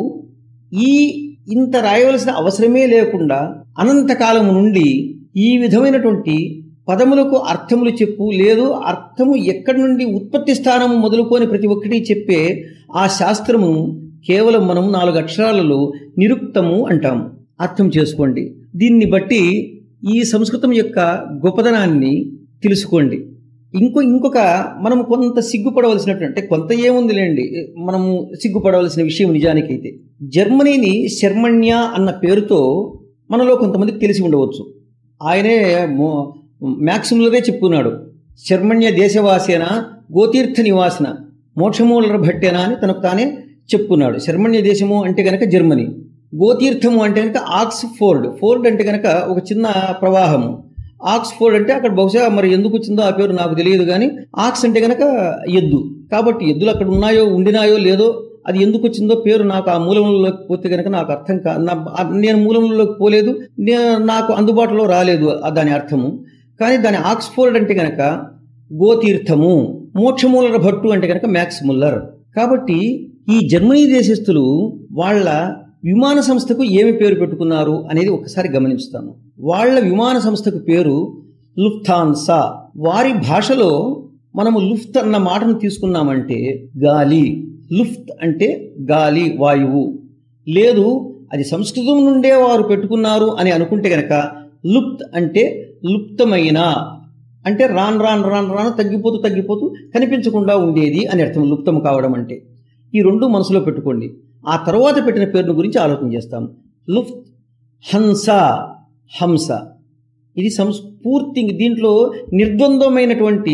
S3: ఈ ఇంత రాయవలసిన అవసరమే లేకుండా అనంతకాలం నుండి ఈ విధమైనటువంటి పదములకు అర్థములు చెప్పు లేదు అర్థము ఎక్కడి నుండి ఉత్పత్తి స్థానము మొదలుకొని ప్రతి ఒక్కటి చెప్పే ఆ శాస్త్రము కేవలం మనం నాలుగు అక్షరాలలో నిరుక్తము అంటాము అర్థం చేసుకోండి దీన్ని బట్టి ఈ సంస్కృతం యొక్క గొప్పదనాన్ని తెలుసుకోండి ఇంకో ఇంకొక మనం కొంత సిగ్గుపడవలసినట్టు అంటే కొంత ఏముందిలేండి మనము సిగ్గుపడవలసిన విషయం నిజానికైతే జర్మనీని శర్మణ్య అన్న పేరుతో మనలో కొంతమందికి తెలిసి ఉండవచ్చు ఆయనే మ్యాక్సిములదే చెప్పుకున్నాడు శర్మణ్య దేశవాసేన గోతీర్థ నివాసన మోక్షమూలర భట్టేనా అని తనకు తానే చెప్పుకున్నాడు శర్మణ్య దేశము అంటే కనుక జర్మనీ గోతీర్థము అంటే కనుక ఆక్స్ఫోర్డ్ ఫోర్డ్ అంటే కనుక ఒక చిన్న ప్రవాహము ఆక్స్ఫోర్డ్ అంటే అక్కడ బహుశా మరి ఎందుకు వచ్చిందో ఆ పేరు నాకు తెలియదు కానీ ఆక్స్ అంటే కనుక ఎద్దు కాబట్టి ఎద్దులు అక్కడ ఉన్నాయో ఉండినాయో లేదో అది ఎందుకు వచ్చిందో పేరు నాకు ఆ మూలంలోకి పోతే కనుక నాకు అర్థం కా నా- ఆ- నేను మూలంలోకి పోలేదు నే- నాకు అందుబాటులో రాలేదు ఆ దాని అర్థము కానీ దాని ఆక్స్ఫోర్డ్ అంటే కనుక గోతీర్థము మోక్షమూలర భట్టు అంటే కనుక మ్యాక్స్ ముల్లర్ కాబట్టి ఈ జర్మనీ దేశస్థులు వాళ్ళ విమాన సంస్థకు ఏమి పేరు పెట్టుకున్నారు అనేది ఒకసారి గమనిస్తాము వాళ్ళ విమాన సంస్థకు పేరు లుఫ్థాన్సా వారి భాషలో మనము లుఫ్త్ అన్న మాటను తీసుకున్నామంటే గాలి లుఫ్త్ అంటే గాలి వాయువు లేదు అది సంస్కృతం నుండే వారు పెట్టుకున్నారు అని అనుకుంటే గనక లుప్త్ అంటే లుప్తమైన అంటే రాన్ రాన్ రాన్ రాను తగ్గిపోతూ తగ్గిపోతూ కనిపించకుండా ఉండేది అని అర్థం లుప్తం కావడం అంటే ఈ రెండు మనసులో పెట్టుకోండి ఆ తర్వాత పెట్టిన పేరును గురించి ఆలోచన చేస్తాం లుఫ్త్ హంస హంస ఇది సంస్ఫూర్తి దీంట్లో నిర్ద్వంద్వమైనటువంటి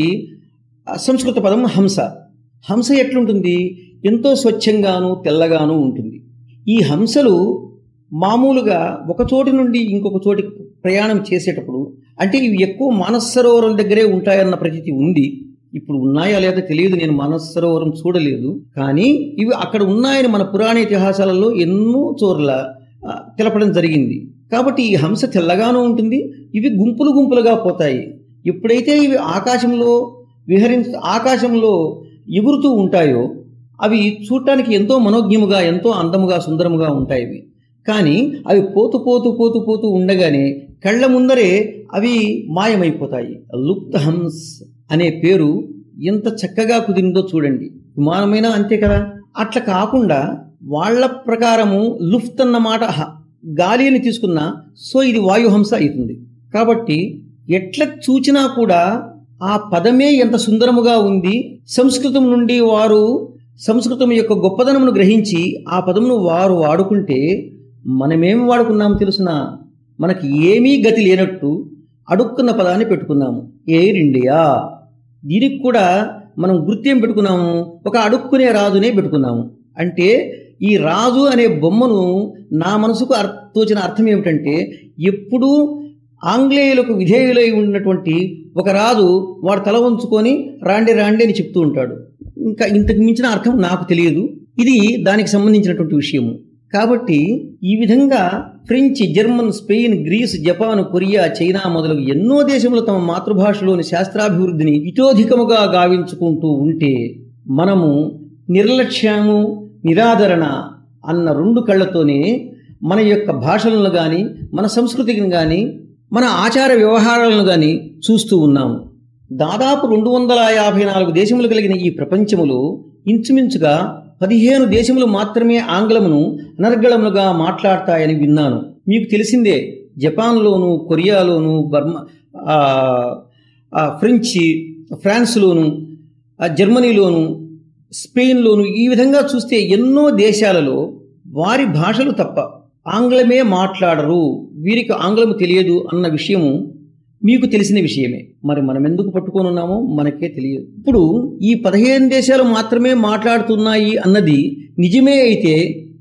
S3: ఆ, సంస్కృత పదం హంస హంస ఎట్లుంటుంది ఎంతో స్వచ్ఛంగాను తెల్లగాను ఉంటుంది ఈ హంసలు మామూలుగా ఒక చోటి నుండి ఇంకొక చోటికి ప్రయాణం చేసేటప్పుడు అంటే ఇవి ఎక్కువ మానస సరోవరం దగ్గరే ఉంటాయన్న ప్రతీతి ఉంది ఇప్పుడు ఉన్నాయా లేదా తెలియదు నేను మానస సరోవరం చూడలేదు కానీ ఇవి అక్కడ ఉన్నాయని మన పురాణ ఇతిహాసాలలో ఎన్నో చోట్ల ఆ, తెలపడం జరిగింది కాబట్టి ఈ హంస తెల్లగాను ఉంటుంది ఇవి గుంపులు గుంపులుగా పోతాయి ఎప్పుడైతే ఇవి ఆకాశంలో విహరించ ఆకాశంలో ఎగురుతూ ఉంటాయో అవి చూడటానికి ఎంతో మనోజ్ఞముగా ఎంతో అందముగా సుందరముగా ఉంటాయి ఇవి కానీ అవి పోతూ పోతూ పోతూ పోతూ ఉండగానే కళ్ళ ముందరే అవి మాయమైపోతాయి లుప్త హంస్ అనే పేరు ఎంత చక్కగా కుదిరిందో చూడండి విమానమైనా అంతే కదా అట్లా కాకుండా వాళ్ళ ప్రకారము లుఫ్త్ అన్న మాట హ- గాలి అని తీసుకున్నా సో ఇది వాయుహంస అవుతుంది కాబట్టి ఎట్లా చూచినా కూడా ఆ పదమే ఎంత సుందరముగా ఉంది సంస్కృతం నుండి వారు సంస్కృతం యొక్క గొప్పదనమును గ్రహించి ఆ పదమును వారు వాడుకుంటే మనమేం వాడుకున్నాము తెలుసిన మనకి ఏమీ గతి లేనట్టు అడుక్కున్న పదాన్ని పెట్టుకున్నాము ఎయిర్ ఇండియా దీనికి కూడా మనం గుర్తేం పెట్టుకున్నాము ఒక అడుక్కునే రాజునే పెట్టుకున్నాము అంటే ఈ రాజు అనే బొమ్మను నా మనసుకు అర్ తోచిన అర్థం ఏమిటంటే ఎప్పుడూ ఆంగ్లేయులకు విధేయులై ఉన్నటువంటి ఒక రాజు వాడు తల ఉంచుకొని రాండి రాండి అని చెప్తూ ఉంటాడు ఇంకా ఇంతకు మించిన అర్థం నాకు తెలియదు ఇది దానికి సంబంధించినటువంటి విషయము కాబట్టి ఈ విధంగా French German Spain Greece Japan Korea China మొదలగు ఎన్నో దేశములు తమ మాతృభాషలోని శాస్త్రాభివృద్ధిని ఇతోధికముగా గావించుకుంటూ ఉంటే మనము నిర్లక్ష్యము నిరాదరణ అన్న రెండు కళ్ళతోనే మన యొక్క భాషలను కానీ మన సంస్కృతిని కానీ మన ఆచార వ్యవహారాలను కానీ చూస్తూ ఉన్నాము దాదాపు రెండు వందల యాభై నాలుగు దేశములు కలిగిన ఈ ప్రపంచములో ఇంచుమించుగా పదిహేను దేశములు మాత్రమే ఆంగ్లమును అనర్గళములుగా మాట్లాడతాయని విన్నాను మీకు తెలిసిందే జపాన్లోను కొరియాలోను బర్మా ఆ, ఆ, ఫ్రెంచ్ ఫ్రాన్స్లోను ఆ, జర్మనీలోను స్పెయిన్లోను ఈ విధంగా చూస్తే ఎన్నో దేశాలలో వారి భాషలు తప్ప ఆంగ్లమే మాట్లాడరు వీరికి ఆంగ్లము తెలియదు అన్న విషయము మీకు తెలిసిన విషయమే మరి మనం ఎందుకు పట్టుకొని ఉన్నామో మనకే తెలియదు ఇప్పుడు ఈ పదిహేను దేశాలు మాత్రమే మాట్లాడుతున్నాయి అన్నది నిజమే అయితే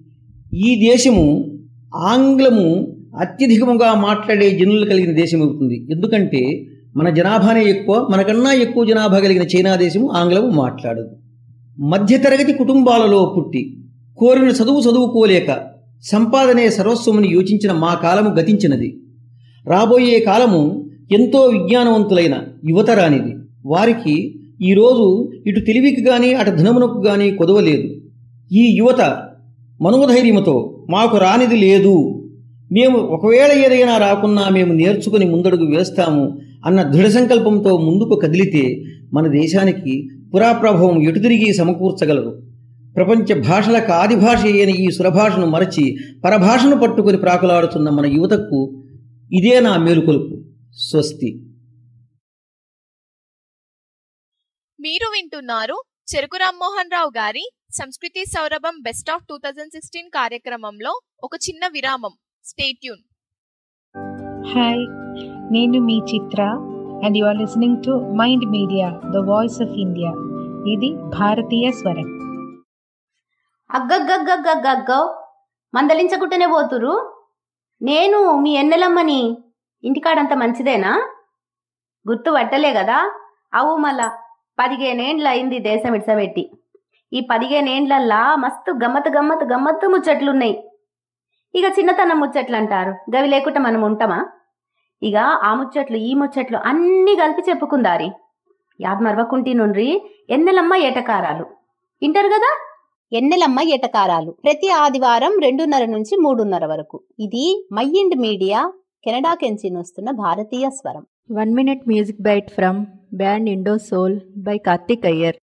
S3: ఈ దేశము ఆంగ్లము అత్యధికముగా మాట్లాడే జనులు కలిగిన దేశం అవుతుంది ఎందుకంటే మన జనాభానే ఎక్కువ మనకన్నా ఎక్కువ జనాభా కలిగిన చైనా దేశము ఆంగ్లము మాట్లాడదు మధ్యతరగతి కుటుంబాలలో పుట్టి కోరిన చదువు చదువుకోలేక సంపాదనే సర్వస్వముని యోచించిన మా కాలము గతించినది రాబోయే కాలము ఎంతో విజ్ఞానవంతులైన యువతరానిది వారికి ఈరోజు ఇటు తెలివికి గాని అటు ధనమునకు గాని కొదవలేదు ఈ యువత మనోధైర్యముతో మాకు రానిది లేదు మేము ఒకవేళ ఏదైనా రాకున్నా మేము నేర్చుకుని ముందడుగు వేస్తాము అన్న దృఢ సంకల్పంతో ముందుకు కదిలితే మన దేశానికి పురాప్రభావం ఎటు తిరిగి సమకూర్చగలరు ప్రపంచ భాషలకు ఆది భాష అయిన ఈ సురభాషను మరచి పరభాషను పట్టుకొని ప్రాకులాడుతున్న మన యువతకు ఇదే నా మేలుకొలుపు స్వస్తి
S1: మీరు వింటున్నారు చెరుకు రామ్మోహన్ రావు గారి సంస్కృతి సౌరభం best of two thousand sixteen కార్యక్రమంలో ఒక చిన్న విరామం స్టేట్యూన్
S12: హాయ్ నేను మీ Chitra and you are listening to mind media the voice of India ఇది భారతీయ స్వరం
S13: అగ్గగ్గగ్గగ్గగ్గో మందలించకుంటేనే పోతురు నేను మీ ఎన్నెలమ్మని ఇంటికాడంత మంచిదేనా గుర్తు పట్టలే కదా అవు మళ్ళా పదిహేనేండ్లు అయింది దేశం ఇడ్సబెట్టి ఈ పదిహేనేండ్లల్లా మస్తు గమ్మత్ గమ్మత్ గమ్మత్తు ముచ్చట్లున్నాయి ఇక చిన్నతనం ముచ్చట్లు అంటారు గవి లేకుండా మనం ఉంటామా ఇక ఆ ముచ్చట్లు ఈ ముచ్చట్లు అన్నీ కలిపి చెప్పుకుందారి యాద్ మరవకుంటి నుండ్రి ఎన్నెలమ్మ ఏటకారాలు వింటారు కదా ఎన్నెలమ్మ ఏటకారాలు ప్రతి ఆదివారం రెండున్నర నుంచి మూడున్నర వరకు ఇది మైండ్ మీడియా కెనడా కెంచి వస్తున్న భారతీయ స్వరం
S14: One minute music bite from band Indo Soul by Karthik Iyer.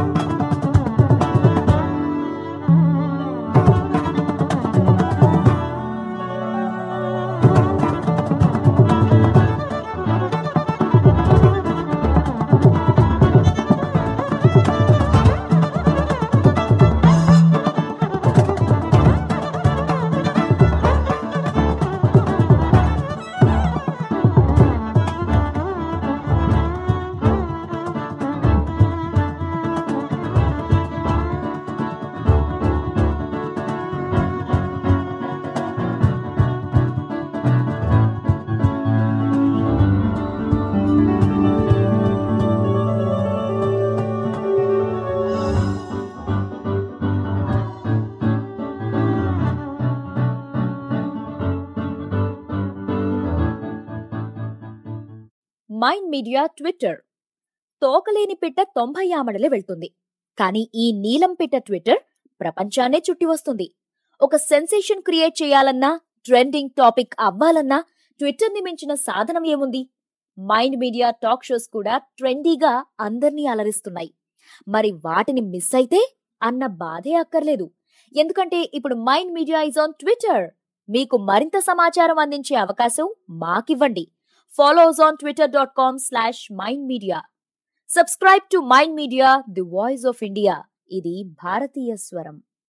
S6: Mind media Twitter తోకలేని పిట్ట తొంభై ఆమడలే వెళ్తుంది కానీ ఈ నీలం పిట్ట ట్విట్టర్ ప్రపంచాన్నే చుట్టి వస్తుంది ఒక సెన్సేషన్ క్రియేట్ చేయాలన్నా ట్రెండింగ్ టాపిక్ అవ్వాలన్నా ట్విట్టర్ ని మించిన సాధనం ఏముంది మైండ్ మీడియా టాక్ షోస్ కూడా ట్రెండీగా అందర్నీ అలరిస్తున్నాయి మరి వాటిని మిస్ అయితే అన్న బాధే అక్కర్లేదు ఎందుకంటే ఇప్పుడు mind media is on Twitter మీకు మరింత సమాచారం అందించే అవకాశం మాకివ్వండి follow us on Twitter dot com slash mind media subscribe to mind media the voice of India ఇది భారతీయ స్వరం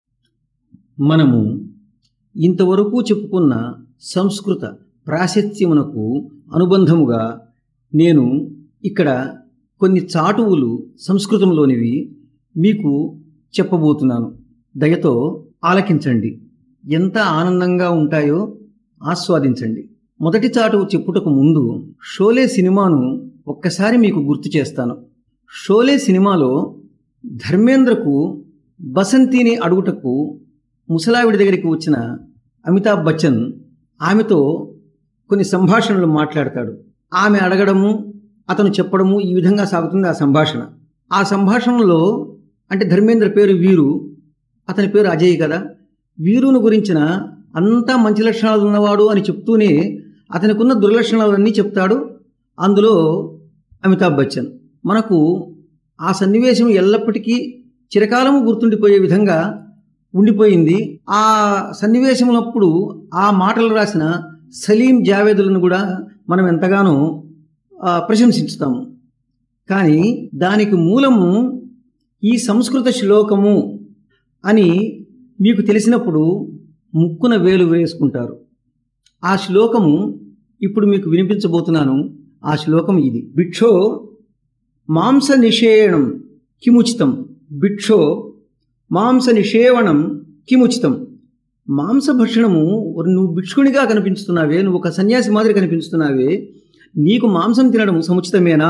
S3: మనము ఇంతవరకు చెప్పుకున్న సంస్కృత ప్రాశస్త్యమునకు అనుబంధముగా నేను ఇక్కడ కొన్ని చాటువులు సంస్కృతంలోనివి మీకు చెప్పబోతున్నాను దయతో ఆలకించండి ఎంత ఆనందంగా ఉంటాయో ఆస్వాదించండి మొదటి చాటువు చెప్పుటకు ముందు షోలే సినిమాను ఒక్కసారి మీకు గుర్తు చేస్తాను షోలే సినిమాలో ధర్మేంద్రకు బసంతిని అడుగుటకు ముసలావిడి దగ్గరికి వచ్చిన అమితాబ్ బచ్చన్ ఆమెతో కొన్ని సంభాషణలు మాట్లాడతాడు ఆమె అడగడము అతను చెప్పడము ఈ విధంగా సాగుతుంది ఆ సంభాషణ ఆ సంభాషణలో అంటే ధర్మేంద్ర పేరు వీరు అతని పేరు అజయ్ కదా వీరును గురించిన అంతా మంచి లక్షణాలు ఉన్నవాడు అని చెప్తూనే అతనికున్న దుర్లక్షణాలన్నీ చెప్తాడు అందులో అమితాబ్ బచ్చన్ మనకు ఆ సన్నివేశం ఎల్లప్పటికీ చిరకాలము గుర్తుండిపోయే విధంగా ఉండిపోయింది ఆ సన్నివేశములప్పుడు ఆ మాటలు రాసిన సలీం జావేదులను కూడా మనం ఎంతగానో ఆ, ప్రశంసించుతాము కానీ దానికి మూలము ఈ సంస్కృత శ్లోకము అని మీకు తెలిసినప్పుడు ముక్కున వేలు వేసుకుంటారు ఆ శ్లోకము ఇప్పుడు మీకు వినిపించబోతున్నాను ఆ శ్లోకం ఇది భిక్షో మాంస నిషేణం కిముచితం భిక్షో మాంస నిషేవణం కిముచితం మాంసభక్షణము నువ్వు భిక్షునిగా కనిపించుతున్నావే నువ్వు ఒక సన్యాసి మాదిరి కనిపించుతున్నావే నీకు మాంసం తినడం సముచితమేనా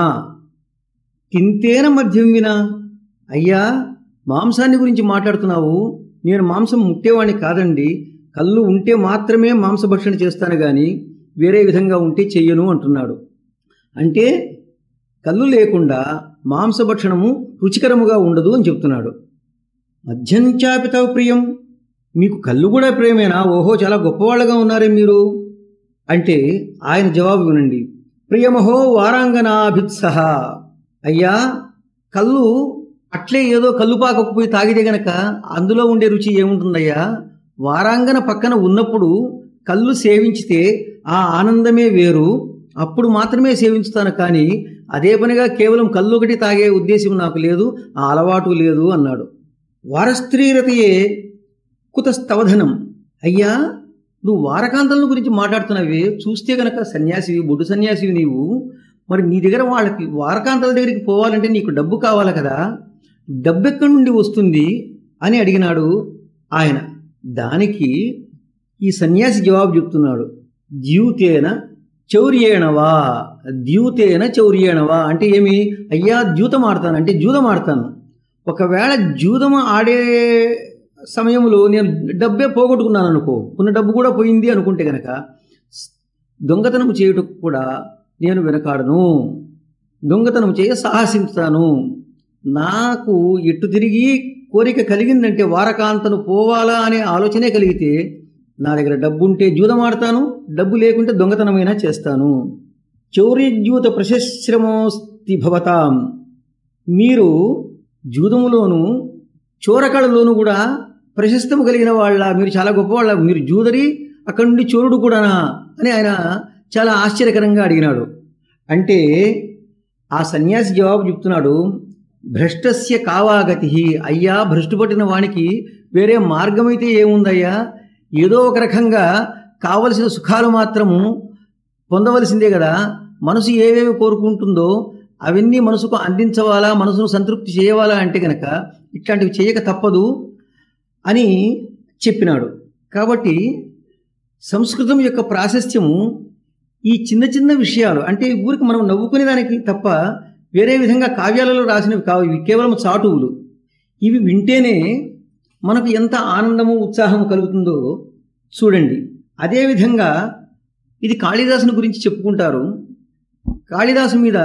S3: తింతేన మద్యం వినా అయ్యా మాంసాన్ని గురించి మాట్లాడుతున్నావు నేను మాంసం ముట్టేవాడిని కాదండి కళ్ళు ఉంటే మాత్రమే మాంసభక్షణ చేస్తాను కానీ వేరే విధంగా ఉంటే చెయ్యను అంటున్నాడు అంటే కళ్ళు లేకుండా మాంసభక్షణము రుచికరముగా ఉండదు అని చెప్తున్నాడు మధ్యంచాపిత ప్రియం మీకు కళ్ళు కూడా ప్రేమేనా ఓహో చాలా గొప్పవాళ్ళగా ఉన్నారే మీరు అంటే ఆయన జవాబు వినండి ప్రియమహో వారాంగనాభిత్సహ అయ్యా కళ్ళు అట్లే ఏదో కల్లుపాకకు పోయి తాగితే గనక అందులో ఉండే రుచి ఏముంటుందయ్యా వారాంగన పక్కన ఉన్నప్పుడు కళ్ళు సేవించితే ఆ ఆనందమే వేరు అప్పుడు మాత్రమే సేవించుతాను కానీ అదే పనిగా కేవలం కళ్ళు ఒకటి తాగే ఉద్దేశం నాకు లేదు ఆ అలవాటు లేదు అన్నాడు వారస్త్రీరతయే కుతస్తవధనం అయ్యా నువ్వు వారకాంతల గురించి మాట్లాడుతున్నావే చూస్తే గనక సన్యాసివి బొడ్డు సన్యాసివి నీవు మరి నీ దగ్గర వాళ్ళకి వారకాంతల దగ్గరికి పోవాలంటే నీకు డబ్బు కావాలి కదా డబ్బు ఎక్కడి నుండి వస్తుంది అని అడిగినాడు ఆయన దానికి ఈ సన్యాసి జవాబు చెప్తున్నాడు ద్యూతేన చౌర్యేణవా ద్యూతేన చౌర్యేణవా అంటే ఏమి అయ్యా ద్యూతం ఆడతాను అంటే జూదం ఆడతాను ఒకవేళ జూదం ఆడే సమయంలో నేను డబ్బే పోగొట్టుకున్నాను అనుకో ఉన్న డబ్బు కూడా పోయింది అనుకుంటే గనక దొంగతనం చేయుటకు కూడా నేను వెనకాడను దొంగతనం చేయ సాహసించుతాను నాకు ఎటు తిరిగి కోరిక కలిగిందంటే వారకాంతను పోవాలా అనే ఆలోచనే కలిగితే నా దగ్గర డబ్బు ఉంటే జూదం ఆడతాను డబ్బు లేకుంటే దొంగతనమైనా చేస్తాను చౌర్యజ్యూత ప్రశశ్రమోస్తి భవతాం మీరు జూదములోను చోరకళలోను కూడా ప్రశస్తము కలిగిన వాళ్ళ మీరు చాలా గొప్పవాళ్ళ మీరు జూదరి అక్కడి నుండి చోరుడు కూడానా అని ఆయన చాలా ఆశ్చర్యకరంగా అడిగినాడు అంటే ఆ సన్యాసి జవాబు చెప్తున్నాడు భ్రష్టస్య కావాగతి అయ్యా భ్రష్టు పట్టిన వానికి వేరే మార్గమైతే ఏముందయ్యా ఏదో ఒక రకంగా కావలసిన సుఖాలు మాత్రము పొందవలసిందే కదా మనసు ఏవేవి కోరుకుంటుందో అవన్నీ మనసుకు అందించవాలా మనసును సంతృప్తి చేయవాలా అంటే గనక ఇట్లాంటివి చేయక తప్పదు అని చెప్పినాడు కాబట్టి సంస్కృతం యొక్క ప్రాశస్త్యము ఈ చిన్న చిన్న విషయాలు అంటే ఊరికి మనం నవ్వుకునే దానికి తప్ప వేరే విధంగా కావ్యాలలో రాసినవి కావు ఇవి కేవలం చాటువులు ఇవి వింటేనే మనకు ఎంత ఆనందము ఉత్సాహము కలుగుతుందో చూడండి అదేవిధంగా ఇది కాళిదాసుని గురించి చెప్పుకుంటారు కాళిదాసు మీద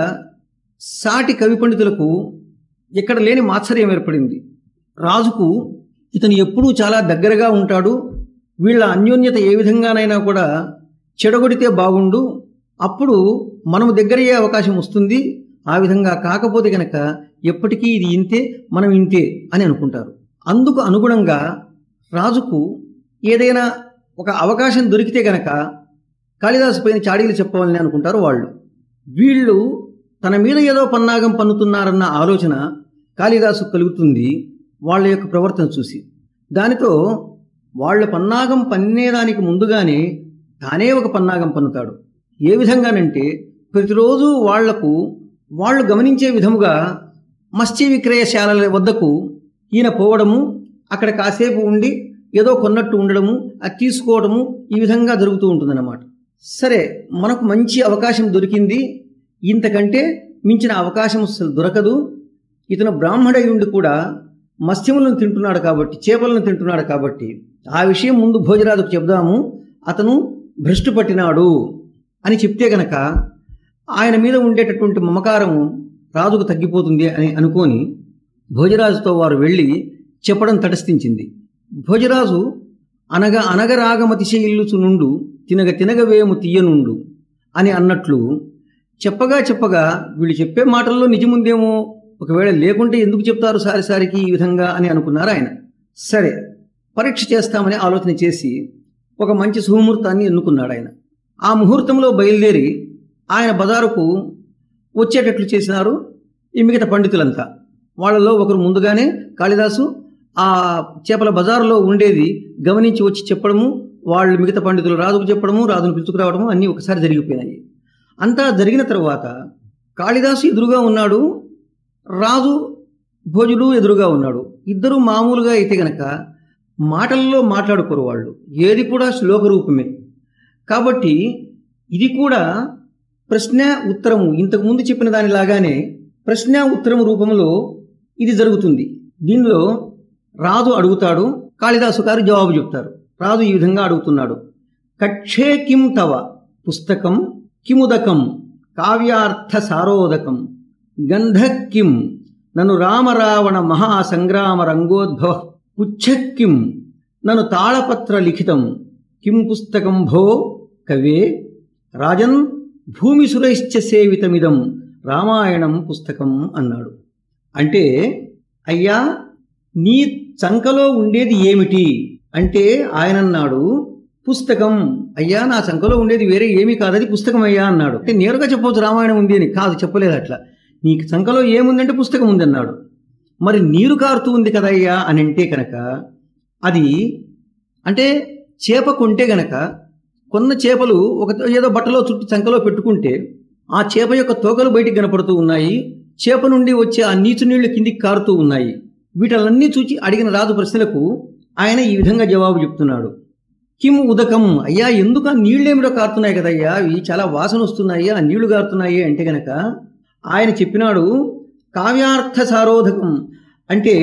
S3: సాటి కవి పండితులకు ఎక్కడ లేని మాత్సర్యం ఏర్పడింది రాజుకు ఇతను ఎప్పుడూ చాలా దగ్గరగా ఉంటాడు వీళ్ళ అన్యోన్యత ఏ విధంగానైనా కూడా చెడగొడితే బాగుండు అప్పుడు మనము దగ్గరయ్యే అవకాశం వస్తుంది ఆ విధంగా కాకపోతే గనక ఎప్పటికీ ఇది ఇంతే మనం ఇంతే అని అనుకుంటారు అందుకు అనుగుణంగా రాజుకు ఏదైనా ఒక అవకాశం దొరికితే గనక కాళిదాసు పైన చాడీలు చెప్పవాలని అనుకుంటారు వాళ్ళు వీళ్ళు తన మీద ఏదో పన్నాగం పన్నుతున్నారన్న ఆలోచన కాళిదాసు కలుగుతుంది వాళ్ళ యొక్క ప్రవర్తన చూసి దానితో వాళ్ళ పన్నాగం పన్నేదానికి ముందుగానే తానే ఒక పన్నాగం పన్నుతాడు ఏ విధంగానంటే ప్రతిరోజు వాళ్లకు వాళ్ళు గమనించే విధముగా మత్స్య విక్రయశాలల వద్దకు ఈయన పోవడము అక్కడ కాసేపు ఉండి ఏదో కొన్నట్టు ఉండడము అది తీసుకోవడము ఈ విధంగా జరుగుతూ ఉంటుందన్నమాట సరే మనకు మంచి అవకాశం దొరికింది ఇంతకంటే మించిన అవకాశం అసలు దొరకదు ఇతను బ్రాహ్మడై ఉండి కూడా మత్స్యములను తింటున్నాడు కాబట్టి చేపలను తింటున్నాడు కాబట్టి ఆ విషయం ముందు భోజరాజుకు చెప్దాము అతను భ్రష్టు పట్టినాడు అని చెప్తే గనక ఆయన మీద ఉండేటటువంటి మమకారము రాజుకు తగ్గిపోతుంది అని అనుకొని భోజరాజుతో వారు వెళ్ళి చెప్పడం తటస్థించింది భోజరాజు అనగ అనగరాగమతిశయిల్లుచు నుండు తినగ తినగవేము తీయనుండు అని అన్నట్లు చెప్పగా చెప్పగా వీళ్ళు చెప్పే మాటల్లో నిజముందేమో ఒకవేళ లేకుంటే ఎందుకు చెప్తారు సారిసారికి ఈ విధంగా అని అనుకున్నారు ఆయన సరే పరీక్ష చేస్తామని ఆలోచన చేసి ఒక మంచి సుముహూర్తాన్ని ఎన్నుకున్నాడు ఆయన ఆ ముహూర్తంలో బయలుదేరి ఆయన బజారుకు వచ్చేటట్లు చేసినారు ఈ మిగతా పండితులంతా వాళ్ళలో ఒకరు ముందుగానే కాళిదాసు ఆ చేపల బజారులో ఉండేది గమనించి వచ్చి చెప్పడము వాళ్ళు మిగతా పండితులు రాజుకు చెప్పడము రాజును పిలుచుకురావడము అన్నీ ఒకసారి జరిగిపోయినాయి అంతా జరిగిన తర్వాత కాళిదాసు ఎదురుగా ఉన్నాడు రాజు భోజులు ఎదురుగా ఉన్నాడు ఇద్దరు మామూలుగా అయితే గనక మాటల్లో మాట్లాడుకోరు వాళ్ళు ఏది కూడా శ్లోక రూపమే కాబట్టి ఇది కూడా ప్రశ్న ఉత్తరము ఇంతకుముందు చెప్పిన దానిలాగానే ప్రశ్న ఉత్తరము రూపంలో ఇది జరుగుతుంది దీనిలో రాజు అడుగుతాడు కాళిదాసు గారు జవాబు చెప్తారు రాజు ఈ విధంగా అడుగుతున్నాడు కక్షే కిం తవ పుస్తకం కిముదకం కావ్యార్థ సారోదకం గంధ కిం నను రామరావణ మహాసంగ్రామ రంగోద్భవ పుచ్చక్కిం నను తాళపత్ర లిఖితం కిం పుస్తకం భో కవే రాజన్ భూమిసురైశ్చ సేవితమిదం రామాయణం పుస్తకం అన్నాడు అంటే అయ్యా నీ చంకలో ఉండేది ఏమిటి అంటే ఆయన అన్నాడు పుస్తకం అయ్యా నా చంకలో ఉండేది వేరే ఏమీ కాదది పుస్తకం అయ్యా అన్నాడు అంటే నేరుగా చెప్పవచ్చు రామాయణం ఉంది అని కాదు చెప్పలేదు అట్లా నీకు చంకలో ఏముందంటే పుస్తకం ఉంది అన్నాడు మరి నీరు కారుతూ ఉంది కదయ్యా అని అంటే కనుక అది అంటే చేప కొంటే గనక కొన్న చేపలు ఒక ఏదో బట్టలో చుట్టూ చంకలో పెట్టుకుంటే ఆ చేప యొక్క తోకలు బయటికి కనపడుతూ ఉన్నాయి చేప నుండి వచ్చే ఆ నీచు నీళ్లు కిందికి కారుతూ ఉన్నాయి వీటలన్నీ చూచి అడిగిన రాజు ప్రశ్నలకు ఆయన ఈ విధంగా జవాబు చెప్తున్నాడు కిం ఉదకం అయ్యా ఎందుకు ఆ నీళ్ళేమిటో కారుతున్నాయి కదయ్యా అవి చాలా వాసన వస్తున్నాయి ఆ నీళ్లు కారుతున్నాయి అంటే గనక ఆయన చెప్పినాడు కావ్యార్థ సారోధకం అంటే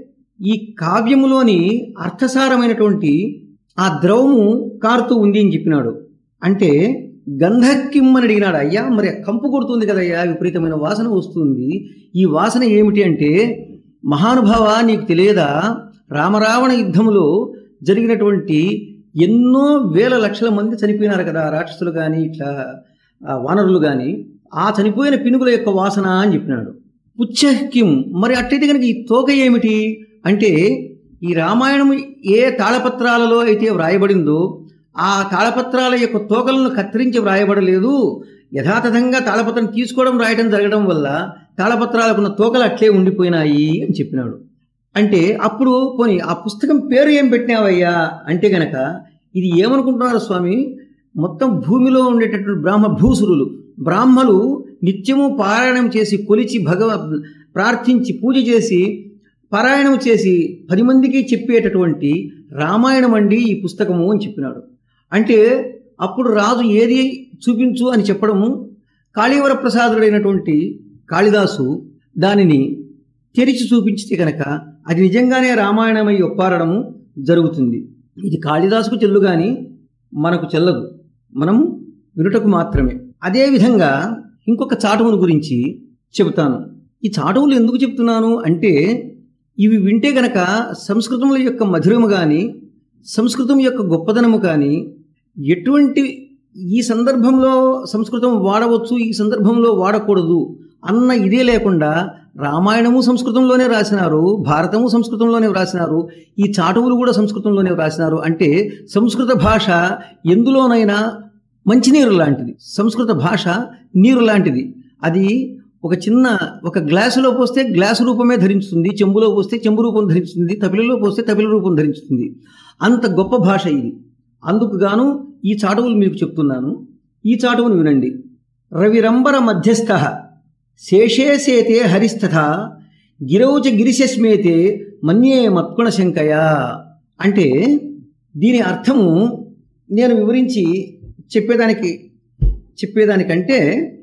S3: ఈ కావ్యములోని అర్థసారమైనటువంటి ఆ ద్రవము కారుతూ ఉంది అని చెప్పినాడు అంటే గంధకిమ్ అని అడిగినాడు అయ్యా మరి కంపు కొడుతుంది కదయ్యా విపరీతమైన వాసన వస్తుంది ఈ వాసన ఏమిటి అంటే మహానుభావ నీకు తెలియదా రామరావణ యుద్ధములో జరిగినటువంటి ఎన్నో వేల లక్షల మంది చనిపోయినారు కదా రాక్షసులు కానీ ఇట్లా ఆ, వానరులు కానీ ఆ చనిపోయిన పినుగుల యొక్క వాసన అని చెప్పినాడు పుచ్చకిం మరి అట్టయితే కనుక ఈ తోక ఏమిటి అంటే ఈ రామాయణం ఏ తాళపత్రాలలో అయితే వ్రాయబడిందో ఆ తాళపత్రాల యొక్క తోకలను కత్తిరించి వ్రాయబడలేదు యథాతథంగా తాళపత్రం తీసుకోవడం రాయడం జరగడం వల్ల తాళపత్రాలకున్న తోకలు అట్లే ఉండిపోయినాయి అని చెప్పినాడు అంటే అప్పుడు పోనీ ఆ పుస్తకం పేరు ఏం పెట్టినావయ్యా అంటే గనక ఇది ఏమనుకుంటున్నారు స్వామి మొత్తం భూమిలో ఉండేటటువంటి బ్రాహ్మ భూసురులు బ్రాహ్మలు నిత్యము పారాయణం చేసి కొలిచి భగవ ప్రార్థించి పూజ చేసి పారాయణం చేసి పది మందికి చెప్పేటటువంటి రామాయణం అండి ఈ పుస్తకము అని చెప్పినాడు అంటే అప్పుడు రాజు ఏది చూపించు అని చెప్పడము కాళీవర ప్రసాదుడైనటువంటి కాళిదాసు దానిని తెరిచి చూపించితే కనుక అది నిజంగానే రామాయణమై ఒప్పారడము జరుగుతుంది ఇది కాళిదాసుకు చెల్లు కానీ మనకు చెల్లదు మనము వినుటకు మాత్రమే అదేవిధంగా ఇంకొక చాటువును గురించి చెబుతాను ఈ చాటువులు ఎందుకు చెప్తున్నాను అంటే ఇవి వింటే గనక సంస్కృతముల యొక్క మధురము కానీ సంస్కృతం యొక్క గొప్పదనము కానీ ఎటువంటి ఈ సందర్భంలో సంస్కృతం వాడవచ్చు ఈ సందర్భంలో వాడకూడదు అన్న ఇదే లేకుండా రామాయణము సంస్కృతంలోనే రాసినారు భారతము సంస్కృతంలోనే వ్రాసినారు ఈ చాటువులు కూడా సంస్కృతంలోనే వ్రాసినారు అంటే సంస్కృత భాష ఎందులోనైనా మంచినీరు లాంటిది సంస్కృత భాష నీరు లాంటిది అది ఒక చిన్న ఒక గ్లాసులో పోస్తే గ్లాసు రూపమే ధరించుతుంది చెంబులో పోస్తే చెంబు రూపం ధరించుతుంది తపిలలో పోస్తే తపిల రూపం ధరించుతుంది అంత గొప్ప భాష ఇది అందుకు గాను ఈ చాటువులు మీకు చెప్తున్నాను ఈ చాటువును వినండి రవిరంబర మధ్యస్థ శేషేసేతే హరిస్థ గిరౌచ గిరిశస్మేతే మన్యే మత్కుణ శంకయ అంటే దీని అర్థము నేను వివరించి చెప్పేదానికి చెప్పేదానికంటే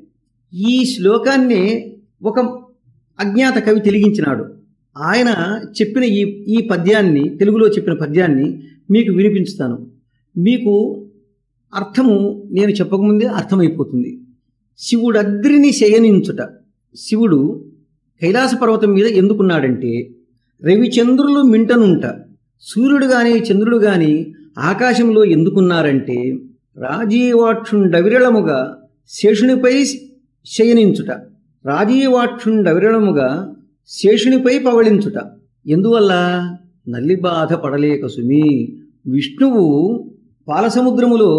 S3: ఈ శ్లోకాన్ని ఒక అజ్ఞాత కవి తెలిగించినాడు ఆయన చెప్పిన ఈ ఈ పద్యాన్ని తెలుగులో చెప్పిన పద్యాన్ని మీకు వినిపించుతాను మీకు అర్థము నేను చెప్పకముందే అర్థమైపోతుంది శివుడద్రిని శయనించుట శివుడు కైలాస పర్వతం మీద ఎందుకున్నాడంటే రవిచంద్రులు మింటనుంట సూర్యుడు గాని చంద్రుడు గాని ఆకాశంలో ఎందుకున్నారంటే రాజీవాక్షుండవిరళముగా శేషునిపై శయనించుట రాజీవాక్షుండవిరళముగా శేషునిపై పవళించుట ఎందువల్ల నల్లి బాధ పడలేక సుమి విష్ణువు పాలసముద్రములో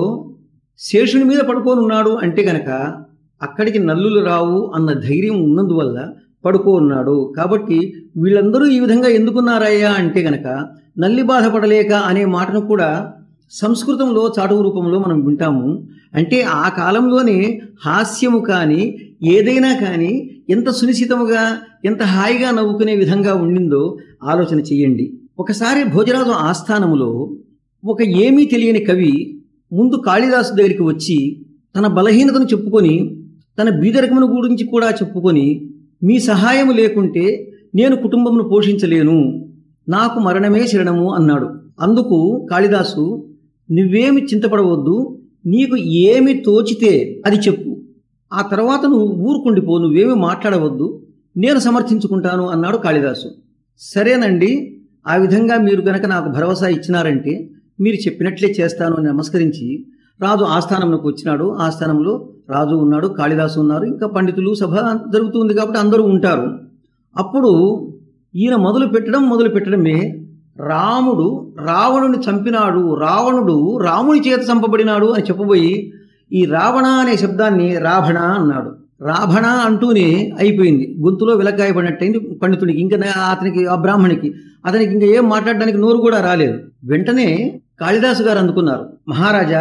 S3: శేషుని మీద పడుకోనున్నాడు అంటే గనక అక్కడికి నల్లులు రావు అన్న ధైర్యం ఉన్నందువల్ల పడుకోన్నాడు కాబట్టి వీళ్ళందరూ ఈ విధంగా ఎందుకున్నారయ్యా అంటే గనక నల్లి బాధపడలేక అనే మాటను కూడా సంస్కృతంలో చాటువు రూపంలో మనం వింటాము అంటే ఆ కాలంలోనే హాస్యము కానీ ఏదైనా కానీ ఎంత సునిశ్చితముగా ఎంత హాయిగా నవ్వుకునే విధంగా ఉండిందో ఆలోచన చెయ్యండి ఒకసారి భోజరాజు ఆస్థానములో ఒక ఏమీ తెలియని కవి ముందు కాళిదాసు దగ్గరికి వచ్చి తన బలహీనతను చెప్పుకొని తన బీదరికమును గురించి కూడా చెప్పుకొని మీ సహాయము లేకుంటే నేను కుటుంబమును పోషించలేను నాకు మరణమే శరణము అన్నాడు అందుకు కాళిదాసు నువ్వేమి చింతపడవద్దు నీకు ఏమి తోచితే అది చెప్పు ఆ తర్వాత నువ్వు ఊరుకుండిపో నువ్వేమి మాట్లాడవద్దు నేను సమర్థించుకుంటాను అన్నాడు కాళిదాసు సరేనండి ఆ విధంగా మీరు గనక నాకు భరోసా ఇచ్చినారంటే మీరు చెప్పినట్లే చేస్తాను అని నమస్కరించి రాజు ఆస్థానంలోకి వచ్చినాడు ఆస్థానంలో రాజు ఉన్నాడు కాళిదాసు ఉన్నారు ఇంకా పండితులు సభ జరుగుతుంది కాబట్టి అందరూ ఉంటారు అప్పుడు ఈయన మొదలు పెట్టడం మొదలు పెట్టడమే రాముడు రావణుని చంపినాడు రావణుడు రాముని చేత చంపబడినాడు అని చెప్పబోయి ఈ రావణ అనే శబ్దాన్ని రాభణ అన్నాడు రాభణ అంటూనే అయిపోయింది గొంతులో విలగాయపడినట్టయింది పండితుడికి ఇంకా అతనికి ఆ బ్రాహ్మణికి అతనికి ఇంకా ఏం మాట్లాడడానికి నోరు కూడా రాలేదు వెంటనే కాళిదాసు గారు అందుకున్నారు మహారాజా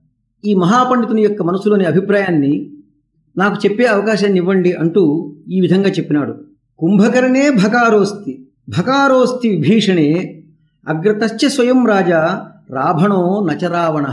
S3: ఈ మహాపండితుని యొక్క మనసులోని అభిప్రాయాన్ని నాకు చెప్పే అవకాశాన్ని ఇవ్వండి అంటూ ఈ విధంగా చెప్పినాడు కుంభకర్ణే భకారోస్తి భకారోస్తి విభీషణే అగ్రతశ్చ స్వయం రాజా రావణో నచరావణ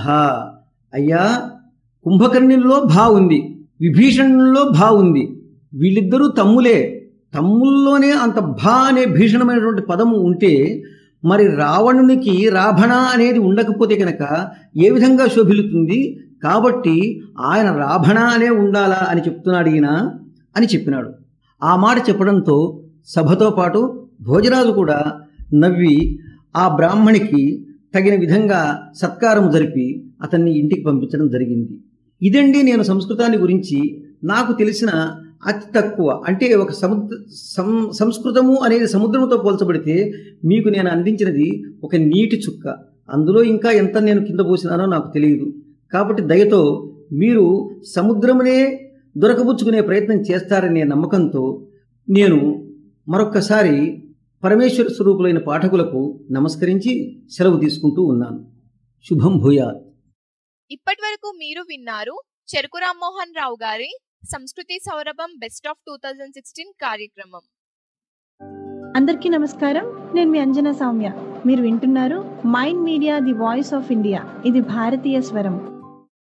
S3: అయ్యా కుంభకర్ణుల్లో భా ఉంది విభీషణుల్లో భా ఉంది వీళ్ళిద్దరూ తమ్ములే తమ్ముల్లోనే అంత భా అనే భీషణమైనటువంటి పదము ఉంటే మరి రావణునికి రాభణ అనేది ఉండకపోతే కనుక ఏ విధంగా శోభిల్లుతుంది కాబట్టి ఆయన రాభణ అనే ఉండాలా అని చెప్తున్నాడు ఈయన అని చెప్పినాడు ఆ మాట చెప్పడంతో సభతో పాటు భోజరాజు కూడా నవ్వి ఆ బ్రాహ్మణికి తగిన విధంగా సత్కారం జరిపి అతన్ని ఇంటికి పంపించడం జరిగింది ఇదండి నేను సంస్కృతాన్ని గురించి నాకు తెలిసిన అతి తక్కువ అంటే ఒక సముద్ర సం సంస్కృతము అనేది సముద్రంతో పోల్చబడితే మీకు నేను అందించినది ఒక నీటి చుక్క అందులో ఇంకా ఎంత నేను కింద పోసినానో నాకు తెలియదు కాబట్టి దయతో మీరు సముద్రమునే దొరకబుచ్చుకునే ప్రయత్నం చేస్తారనే నమ్మకంతో నేను మరొక్కసారి పరమేశ్వర స్వరూపులైన పాఠకులకు నమస్కరించి సెలవు తీసుకుంటూ ఉన్నాను శుభం భూయాత్
S1: ఇప్పటి వరకు మీరు విన్నారు చెరుకు రామ్మోహన్ రావు గారి సంస్కృతి సౌరభం best of two thousand sixteen కార్యక్రమం
S15: అందరికీ నమస్కారం నేను మీ అంజనా సౌమ్య మీరు వింటున్నారు mind media the voice of India ఇది భారతీయ స్వరం